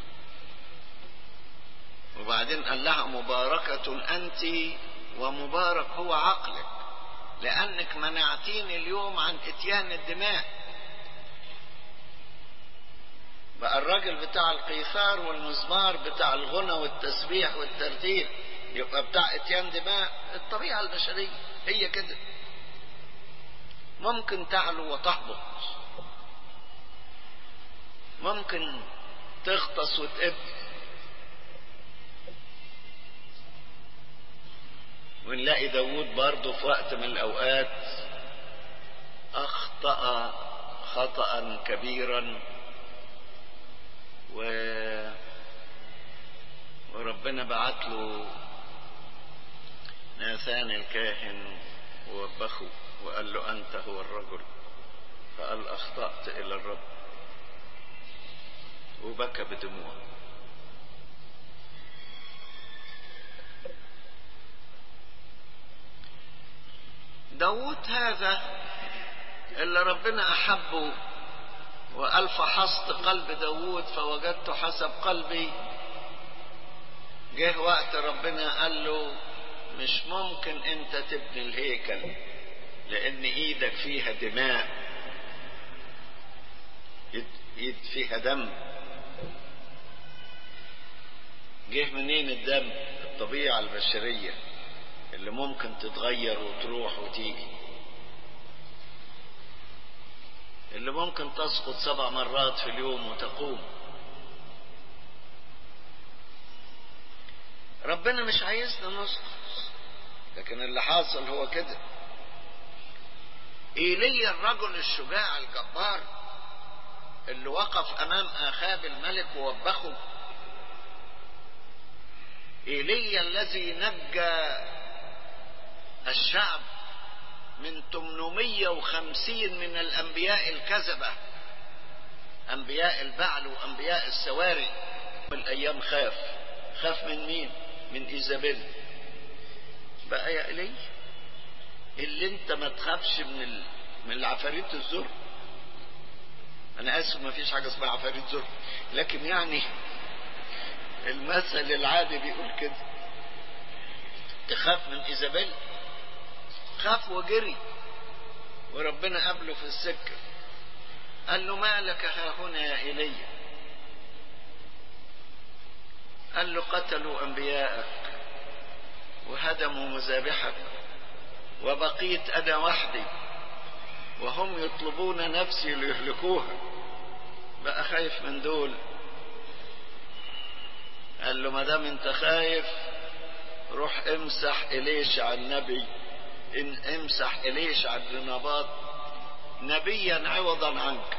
وبعدين قال لها مباركة أنت ومبارك هو عقلك لأنك منعتيني اليوم عن إتيان الدماء بقى الراجل بتاع القيثار والمزمار بتاع الغنى والتسبيح والترتيب يبقى بتاع إتيان دماء الطبيعة البشرية هي كده ممكن تعلو وتهبط ممكن تغطس وتقب ونلاقي داود برضه في وقت من الأوقات أخطأ خطأ كبيرا و وربنا بعت له ناثان الكاهن ووبخه وقال له أنت هو الرجل فقال أخطأت إلى الرب وبكى بدموع داود هذا اللي ربنا أحبه وقال فحصت قلب داود فوجدت حسب قلبي جه وقت ربنا قال له مش ممكن انت تبني الهيكل لان ايدك فيها دماء ايد فيها دم جه منين الدم الطبيعة البشرية اللي ممكن تتغير وتروح وتيجي اللي ممكن تسقط سبع مرات في اليوم وتقوم ربنا مش عايزنا نسقط لكن اللي حاصل هو كده ايليا الرجل الشجاع الجبار اللي وقف امام اخاب الملك ووبخه ايليا الذي نجى الشعب من 850 من الانبياء الكذبه انبياء البعل وانبياء السواري الايام خاف خاف من مين من ايزابيل بقى يا إلي اللي انت ما تخافش من ال... من العفاريت الزر انا اسف ما فيش حاجه اسمها عفاريت زر لكن يعني المثل العادي بيقول كده تخاف من ايزابيل خاف وجري وربنا قابله في السكه قال له ما لك ها هنا يا ايليا قال له قتلوا انبياءك وهدموا مذابحك وبقيت انا وحدي وهم يطلبون نفسي ليهلكوها بقى خايف من دول قال له ما دام انت خايف روح امسح اليشع النبي ان امسح اليشع بن نباط نبيا عوضا عنك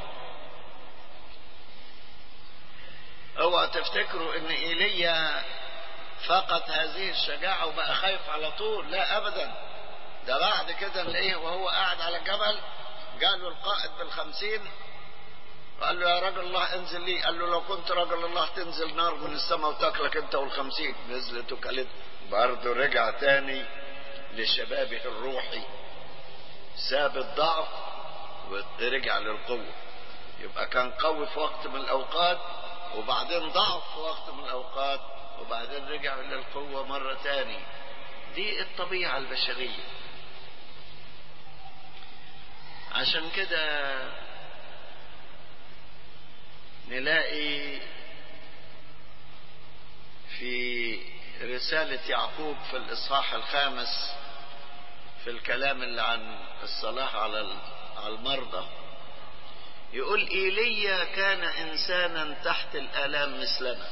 اوعى تفتكروا ان ايليا فقد هذه الشجاعة وبقى خايف على طول لا ابدا ده بعد كده نلاقيه وهو قاعد على الجبل قال له القائد بالخمسين قال له يا رجل الله انزل لي قال له لو كنت رجل الله تنزل نار من السماء وتاكلك انت والخمسين نزلت وكلت برضه رجع تاني لشبابه الروحي ساب الضعف ورجع للقوة يبقى كان قوي في وقت من الأوقات وبعدين ضعف في وقت من الأوقات وبعدين رجع للقوة مرة تاني دي الطبيعة البشرية عشان كده نلاقي في رسالة يعقوب في الإصحاح الخامس في الكلام اللي عن الصلاة على على المرضى يقول إيليا كان إنسانا تحت الآلام مثلنا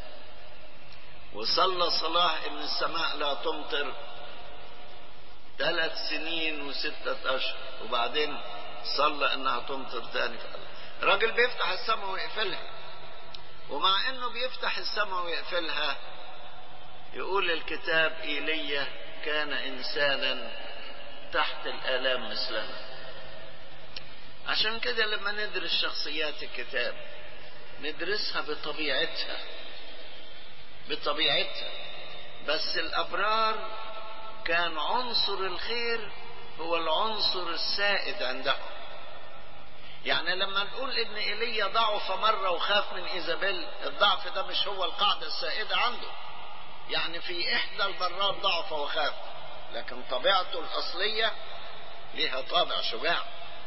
وصلى صلاة إن السماء لا تمطر ثلاث سنين وستة أشهر وبعدين صلى إنها تمطر تاني راجل بيفتح السماء ويقفلها ومع إنه بيفتح السماء ويقفلها يقول الكتاب إيليا كان إنسانا تحت الآلام مثلنا عشان كده لما ندرس شخصيات الكتاب ندرسها بطبيعتها بطبيعتها بس الأبرار كان عنصر الخير هو العنصر السائد عندهم يعني لما نقول ان ايليا ضعف مرة وخاف من ايزابيل الضعف ده مش هو القاعدة السائدة عنده يعني في احدى البرات ضعف وخاف لكن طبيعته الاصلية ليها طابع شجاع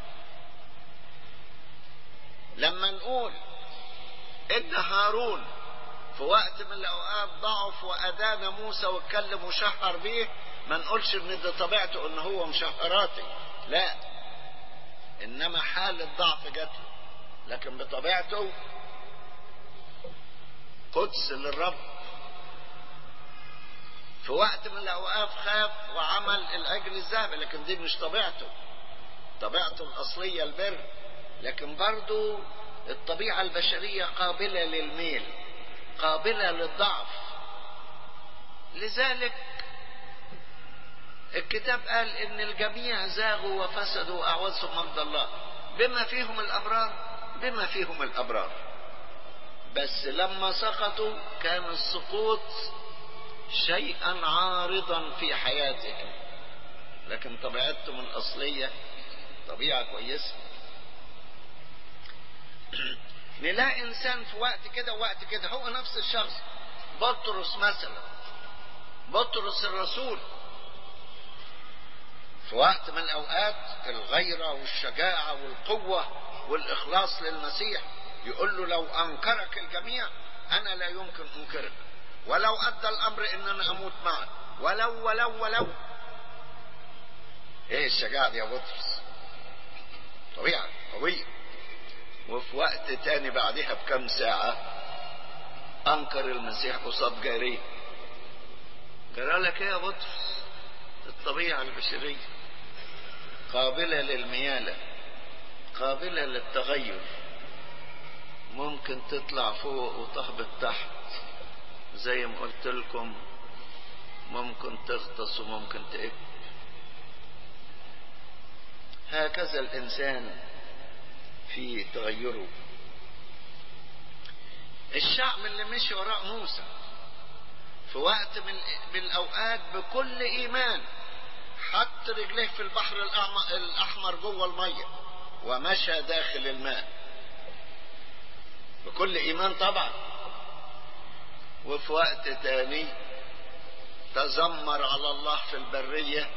لما نقول ان هارون في وقت من الاوقات ضعف وادان موسى واتكلم وشهر بيه ما نقولش ان دي طبيعته ان هو مشهراتي لا انما حالة ضعف جاته لكن بطبيعته قدس للرب في وقت من الاوقات خاف وعمل العجل الذهبي لكن دي مش طبيعته طبيعته الاصليه البر لكن برضو الطبيعه البشريه قابله للميل قابله للضعف لذلك الكتاب قال ان الجميع زاغوا وفسدوا واعوزهم مجد الله بما فيهم الابرار بما فيهم الابرار بس لما سقطوا كان السقوط شيئا عارضا في حياتهم لكن طبيعتهم الأصلية طبيعة كويسة نلاقي إنسان في وقت كده ووقت كده هو نفس الشخص بطرس مثلا بطرس الرسول في وقت من الأوقات الغيرة والشجاعة والقوة والإخلاص للمسيح يقول له لو أنكرك الجميع أنا لا يمكن أنكرك ولو أدى الأمر إن أنا أموت معك ولو ولو ولو إيه الشجاعة دي يا بطرس طبيعة قوية وفي وقت تاني بعدها بكم ساعة أنكر المسيح قصاد جاريه جرى لك إيه يا بطرس الطبيعة البشرية قابلة للميالة قابلة للتغير ممكن تطلع فوق وتهبط تحت زي ما قلت لكم ممكن تغطس وممكن تقب هكذا الإنسان في تغيره الشعب اللي مشي وراء موسى في وقت من, من الأوقات بكل إيمان حط رجليه في البحر الأحمر جوه المية ومشى داخل الماء بكل إيمان طبعا وفي وقت تاني تذمر على الله في البرية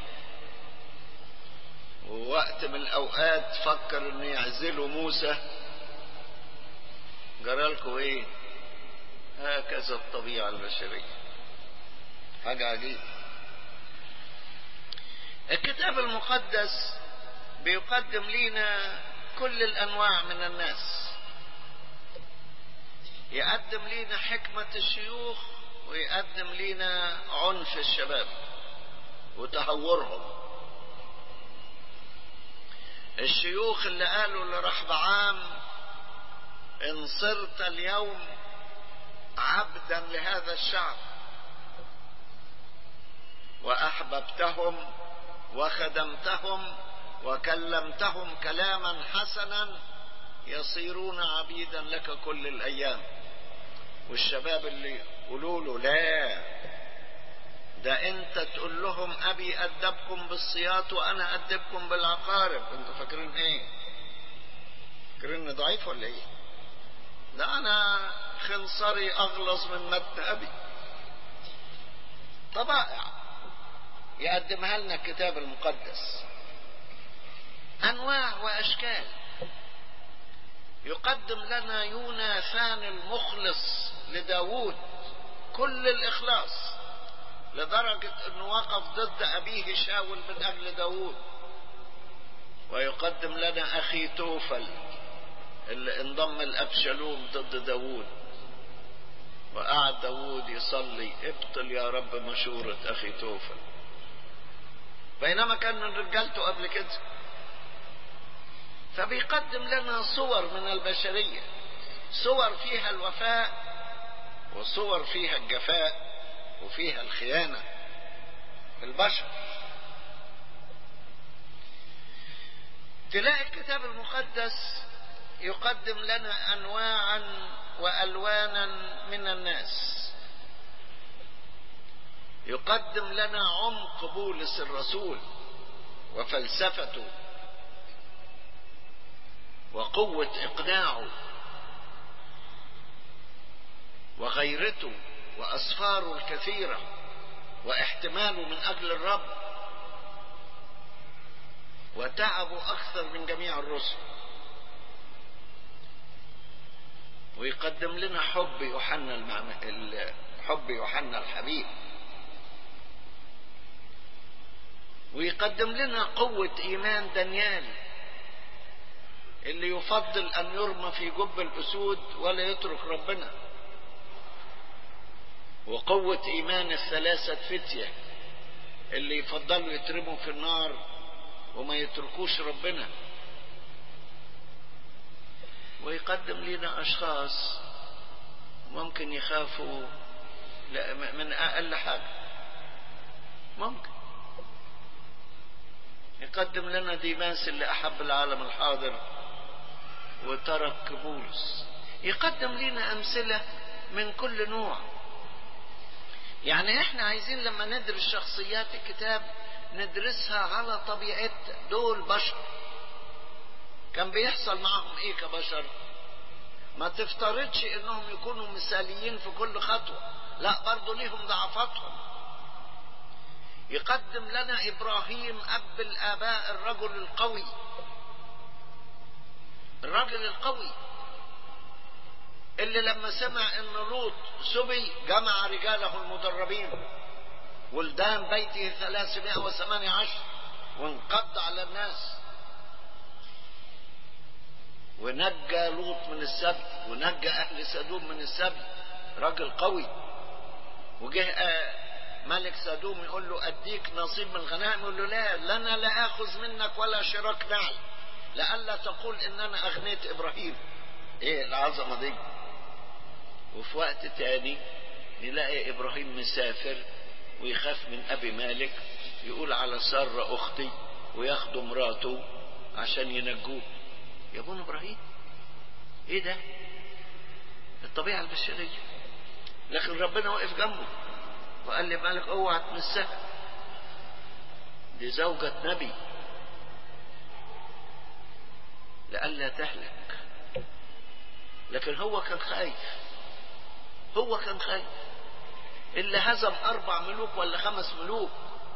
ووقت من الأوقات فكر إنه يعزله موسى جرالكوا إيه؟ هكذا الطبيعة البشرية حاجة عجيبة الكتاب المقدس بيقدم لنا كل الأنواع من الناس يقدم لنا حكمة الشيوخ ويقدم لنا عنف الشباب وتهورهم الشيوخ اللي قالوا لرحبعام ان صرت اليوم عبدا لهذا الشعب واحببتهم وخدمتهم وكلمتهم كلاما حسنا يصيرون عبيدا لك كل الايام والشباب اللي يقولوا له لا ده انت تقول لهم ابي ادبكم بالصياط وانا ادبكم بالعقارب انتوا فاكرين ايه فاكرين ضعيف ولا ايه ده انا خنصري اغلظ من متن ابي طبائع يقدمها لنا الكتاب المقدس انواع واشكال يقدم لنا يوناثان المخلص لداود كل الاخلاص لدرجة انه وقف ضد ابيه شاول من اجل داود ويقدم لنا اخي توفل اللي انضم الابشالوم ضد داود وقعد داود يصلي ابطل يا رب مشورة اخي توفل بينما كان من رجالته قبل كده فبيقدم لنا صور من البشرية صور فيها الوفاء وصور فيها الجفاء وفيها الخيانة البشر تلاقي الكتاب المقدس يقدم لنا انواعا والوانا من الناس يقدم لنا عمق بولس الرسول وفلسفته وقوة إقناعه وغيرته وأسفاره الكثيرة واحتماله من أجل الرب وتعبه أكثر من جميع الرسل ويقدم لنا حب يوحنا المعم... حب يوحنا الحبيب ويقدم لنا قوة إيمان دانيال اللي يفضل أن يرمى في جب الأسود ولا يترك ربنا وقوة إيمان الثلاثة فتية اللي يفضلوا يترموا في النار وما يتركوش ربنا ويقدم لنا أشخاص ممكن يخافوا من أقل حاجة ممكن يقدم لنا ديماس اللي أحب العالم الحاضر وترك بولس يقدم لنا أمثلة من كل نوع يعني احنا عايزين لما ندرس شخصيات الكتاب ندرسها على طبيعتها دول بشر كان بيحصل معهم ايه كبشر ما تفترضش انهم يكونوا مثاليين في كل خطوة لا برضو ليهم ضعفاتهم يقدم لنا ابراهيم اب الاباء الرجل القوي الرجل القوي اللي لما سمع ان لوط سبي جمع رجاله المدربين ولدان بيته ثلاثمائة وثمانية عشر وانقض على الناس ونجى لوط من السبي ونجى اهل سدوم من السبي راجل قوي وجه ملك سدوم يقول له اديك نصيب من الغنائم يقول له لا لنا لا اخذ منك ولا شراك نعل لئلا تقول ان انا اغنيت ابراهيم ايه العظمه دي وفي وقت تاني نلاقي ابراهيم مسافر ويخاف من ابي مالك يقول على سارة اختي وياخدوا مراته عشان ينجوه يا ابونا ابراهيم ايه ده الطبيعة البشرية لكن ربنا وقف جنبه وقال لي مالك اوعى تمسها دي زوجة نبي لئلا تهلك لكن هو كان خايف هو كان خايف اللي هزم أربع ملوك ولا خمس ملوك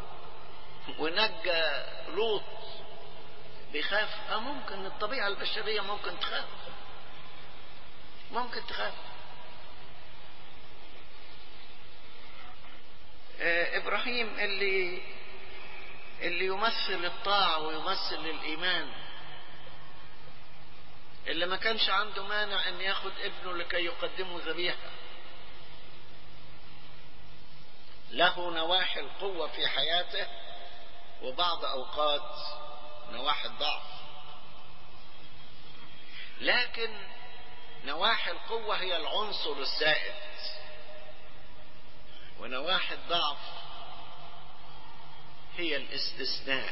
ونجى لوط بيخاف اه ممكن الطبيعة البشرية ممكن تخاف ممكن تخاف آه ابراهيم اللي اللي يمثل الطاعة ويمثل الإيمان اللي ما كانش عنده مانع ان ياخد ابنه لكي يقدمه ذبيحة له نواحي القوة في حياته وبعض أوقات نواحي الضعف لكن نواحي القوة هي العنصر السائد ونواحي الضعف هي الاستثناء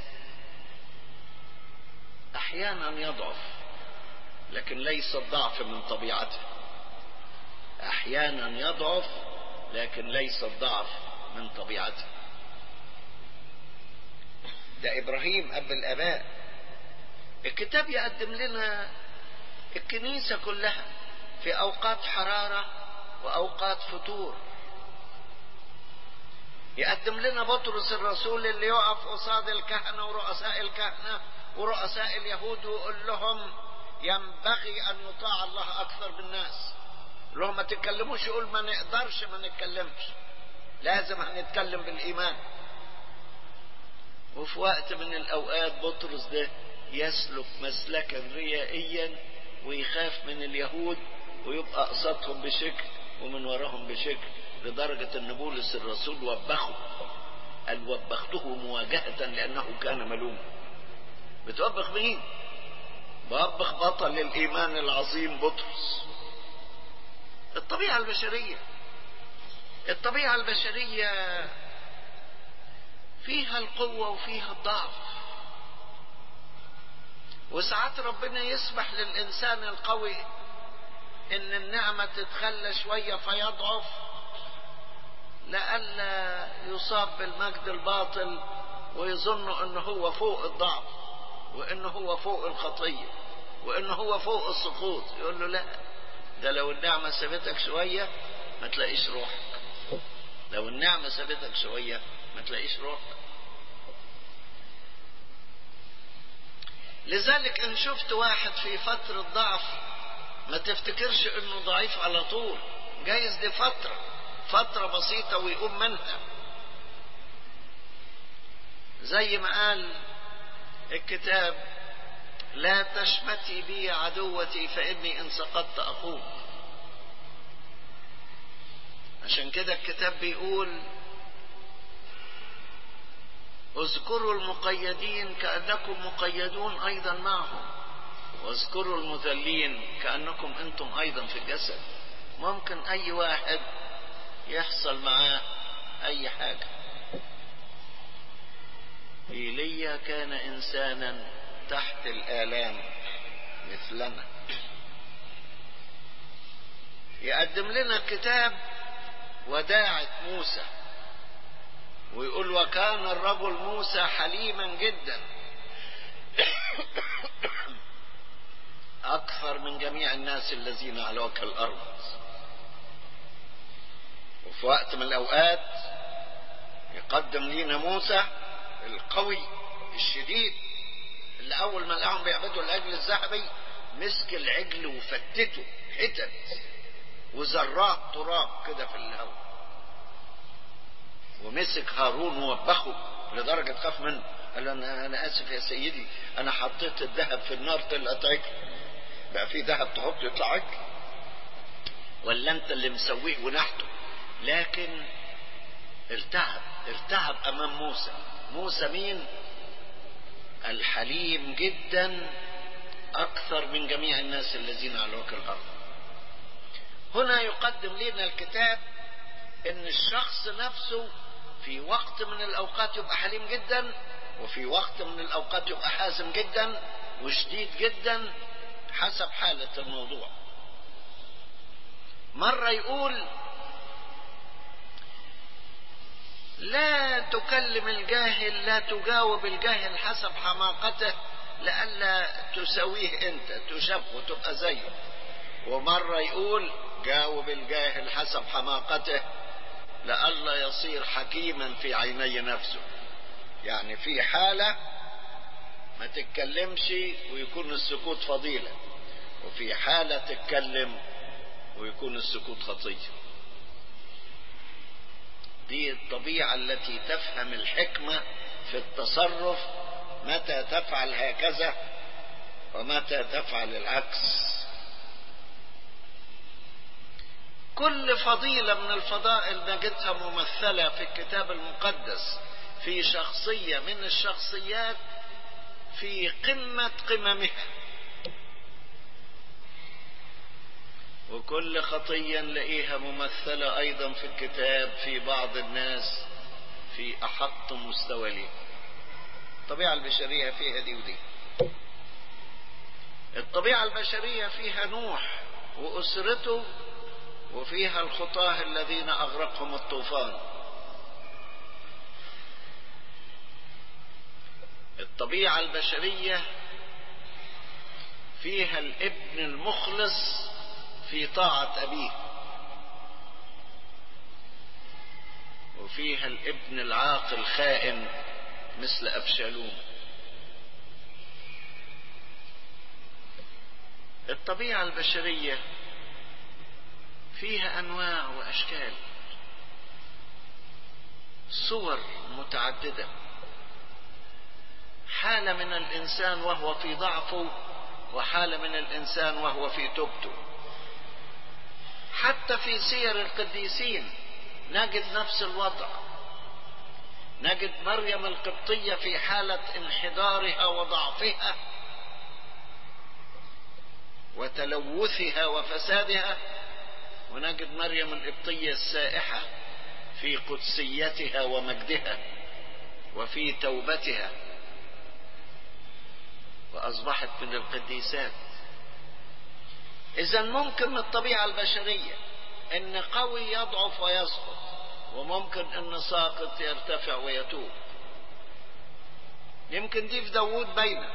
احيانا يضعف لكن ليس الضعف من طبيعته احيانا يضعف لكن ليس الضعف من طبيعته ده ابراهيم اب الاباء الكتاب يقدم لنا الكنيسه كلها في اوقات حراره واوقات فتور يقدم لنا بطرس الرسول اللي يقف قصاد الكهنة ورؤساء الكهنة ورؤساء اليهود ويقول لهم ينبغي أن يطاع الله أكثر بالناس لهم ما تتكلموش يقول ما نقدرش ما نتكلمش لازم هنتكلم بالإيمان وفي وقت من الأوقات بطرس ده يسلك مسلكا ريائيا ويخاف من اليهود ويبقى قصادهم بشكل ومن وراهم بشكل لدرجة أن بولس الرسول وبخه قال وبخته مواجهة لأنه كان ملوما بتوبخ مين؟ بوبخ بطل الإيمان العظيم بطرس الطبيعة البشرية الطبيعة البشرية فيها القوة وفيها الضعف وساعات ربنا يسمح للإنسان القوي إن النعمة تتخلى شوية فيضعف لئلا يصاب بالمجد الباطل ويظن انه هو فوق الضعف وانه هو فوق الخطيه وانه هو فوق السقوط يقول له لا ده لو النعمه سابتك شويه ما تلاقيش روحك لو النعمه سابتك شويه ما تلاقيش روحك لذلك ان شفت واحد في فتره ضعف ما تفتكرش انه ضعيف على طول جايز دي فتره فترة بسيطة ويقوم منها زي ما قال الكتاب لا تشمتي بي عدوتي فإني إن سقطت أقوم عشان كده الكتاب بيقول اذكروا المقيدين كأنكم مقيدون أيضا معهم واذكروا المذلين كأنكم أنتم أيضا في الجسد ممكن أي واحد يحصل معاه اي حاجة ايليا كان انسانا تحت الالام مثلنا يقدم لنا الكتاب وداعة موسى ويقول وكان الرجل موسى حليما جدا اكثر من جميع الناس الذين على وجه الارض وفي وقت من الأوقات يقدم لينا موسى القوي الشديد اللي أول ما لقاهم بيعبدوا العجل الذهبي مسك العجل وفتته حتت وزراه تراب كده في الهواء ومسك هارون ووبخه لدرجة خاف منه قال له أنا, أنا آسف يا سيدي أنا حطيت الذهب في النار طلعت عجل بقى في ذهب تحطه يطلع عجل ولا أنت اللي مسويه ونحته لكن ارتعب ارتعب امام موسى موسى مين الحليم جدا اكثر من جميع الناس الذين على وجه الارض هنا يقدم لنا الكتاب ان الشخص نفسه في وقت من الاوقات يبقى حليم جدا وفي وقت من الاوقات يبقى حازم جدا وشديد جدا حسب حالة الموضوع مرة يقول لا تكلم الجاهل لا تجاوب الجاهل حسب حماقته لئلا تساويه انت تشبه تبقى زيه ومرة يقول جاوب الجاهل حسب حماقته لئلا يصير حكيما في عيني نفسه يعني في حالة ما تتكلمش ويكون السكوت فضيلة وفي حالة تتكلم ويكون السكوت خطية دي الطبيعة التي تفهم الحكمة في التصرف متى تفعل هكذا ومتى تفعل العكس كل فضيلة من الفضائل نجدها ممثلة في الكتاب المقدس في شخصية من الشخصيات في قمة قممها وكل خطية نلاقيها ممثلة أيضا في الكتاب في بعض الناس في أحط مستوى ليه الطبيعة البشرية فيها دي ودي الطبيعة البشرية فيها نوح وأسرته وفيها الخطاه الذين أغرقهم الطوفان الطبيعة البشرية فيها الابن المخلص في طاعة أبيه وفيها الابن العاقل خائن مثل أبشالوم الطبيعة البشرية فيها أنواع وأشكال صور متعددة حالة من الإنسان وهو في ضعفه وحالة من الإنسان وهو في توبته حتى في سير القديسين نجد نفس الوضع نجد مريم القبطية في حالة انحدارها وضعفها وتلوثها وفسادها ونجد مريم القبطية السائحة في قدسيتها ومجدها وفي توبتها وأصبحت من القديسات إذا ممكن من الطبيعة البشرية إن قوي يضعف ويسقط وممكن إن ساقط يرتفع ويتوب يمكن دي في داوود باينة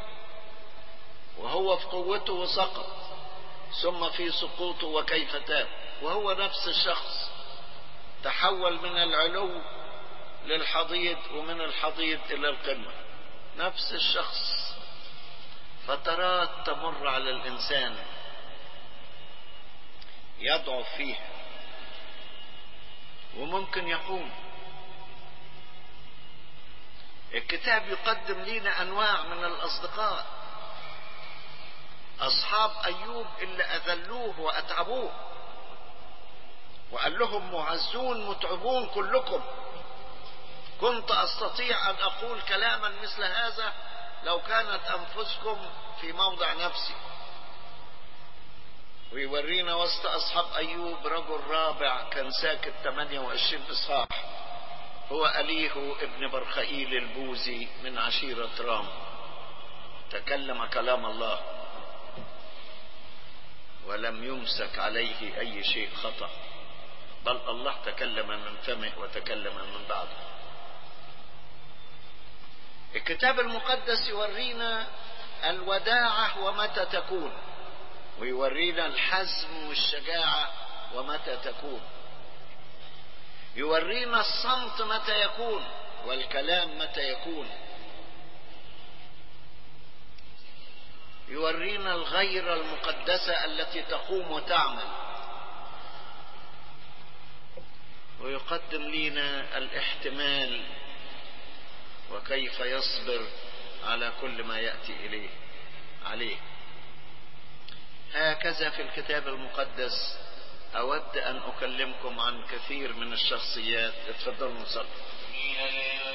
وهو في قوته وسقط ثم في سقوطه وكيف تاب وهو نفس الشخص تحول من العلو للحضيض ومن الحضيض إلى القمة نفس الشخص فترات تمر على الإنسان يضعف فيها وممكن يقوم الكتاب يقدم لنا انواع من الاصدقاء اصحاب ايوب اللي اذلوه واتعبوه وقال لهم معزون متعبون كلكم كنت استطيع ان اقول كلاما مثل هذا لو كانت انفسكم في موضع نفسي ويورينا وسط أصحاب أيوب رجل رابع كان ساكت 28 إصحاح هو أليه ابن برخائيل البوزي من عشيرة رام تكلم كلام الله ولم يمسك عليه أي شيء خطأ بل الله تكلم من فمه وتكلم من بعده الكتاب المقدس يورينا الوداعة ومتى تكون ويورينا الحزم والشجاعة ومتى تكون يورينا الصمت متى يكون والكلام متى يكون يورينا الغيرة المقدسة التي تقوم وتعمل ويقدم لنا الاحتمال وكيف يصبر على كل ما يأتي إليه عليه هكذا في الكتاب المقدس أود أن أكلمكم عن كثير من الشخصيات اتفضلوا نصلي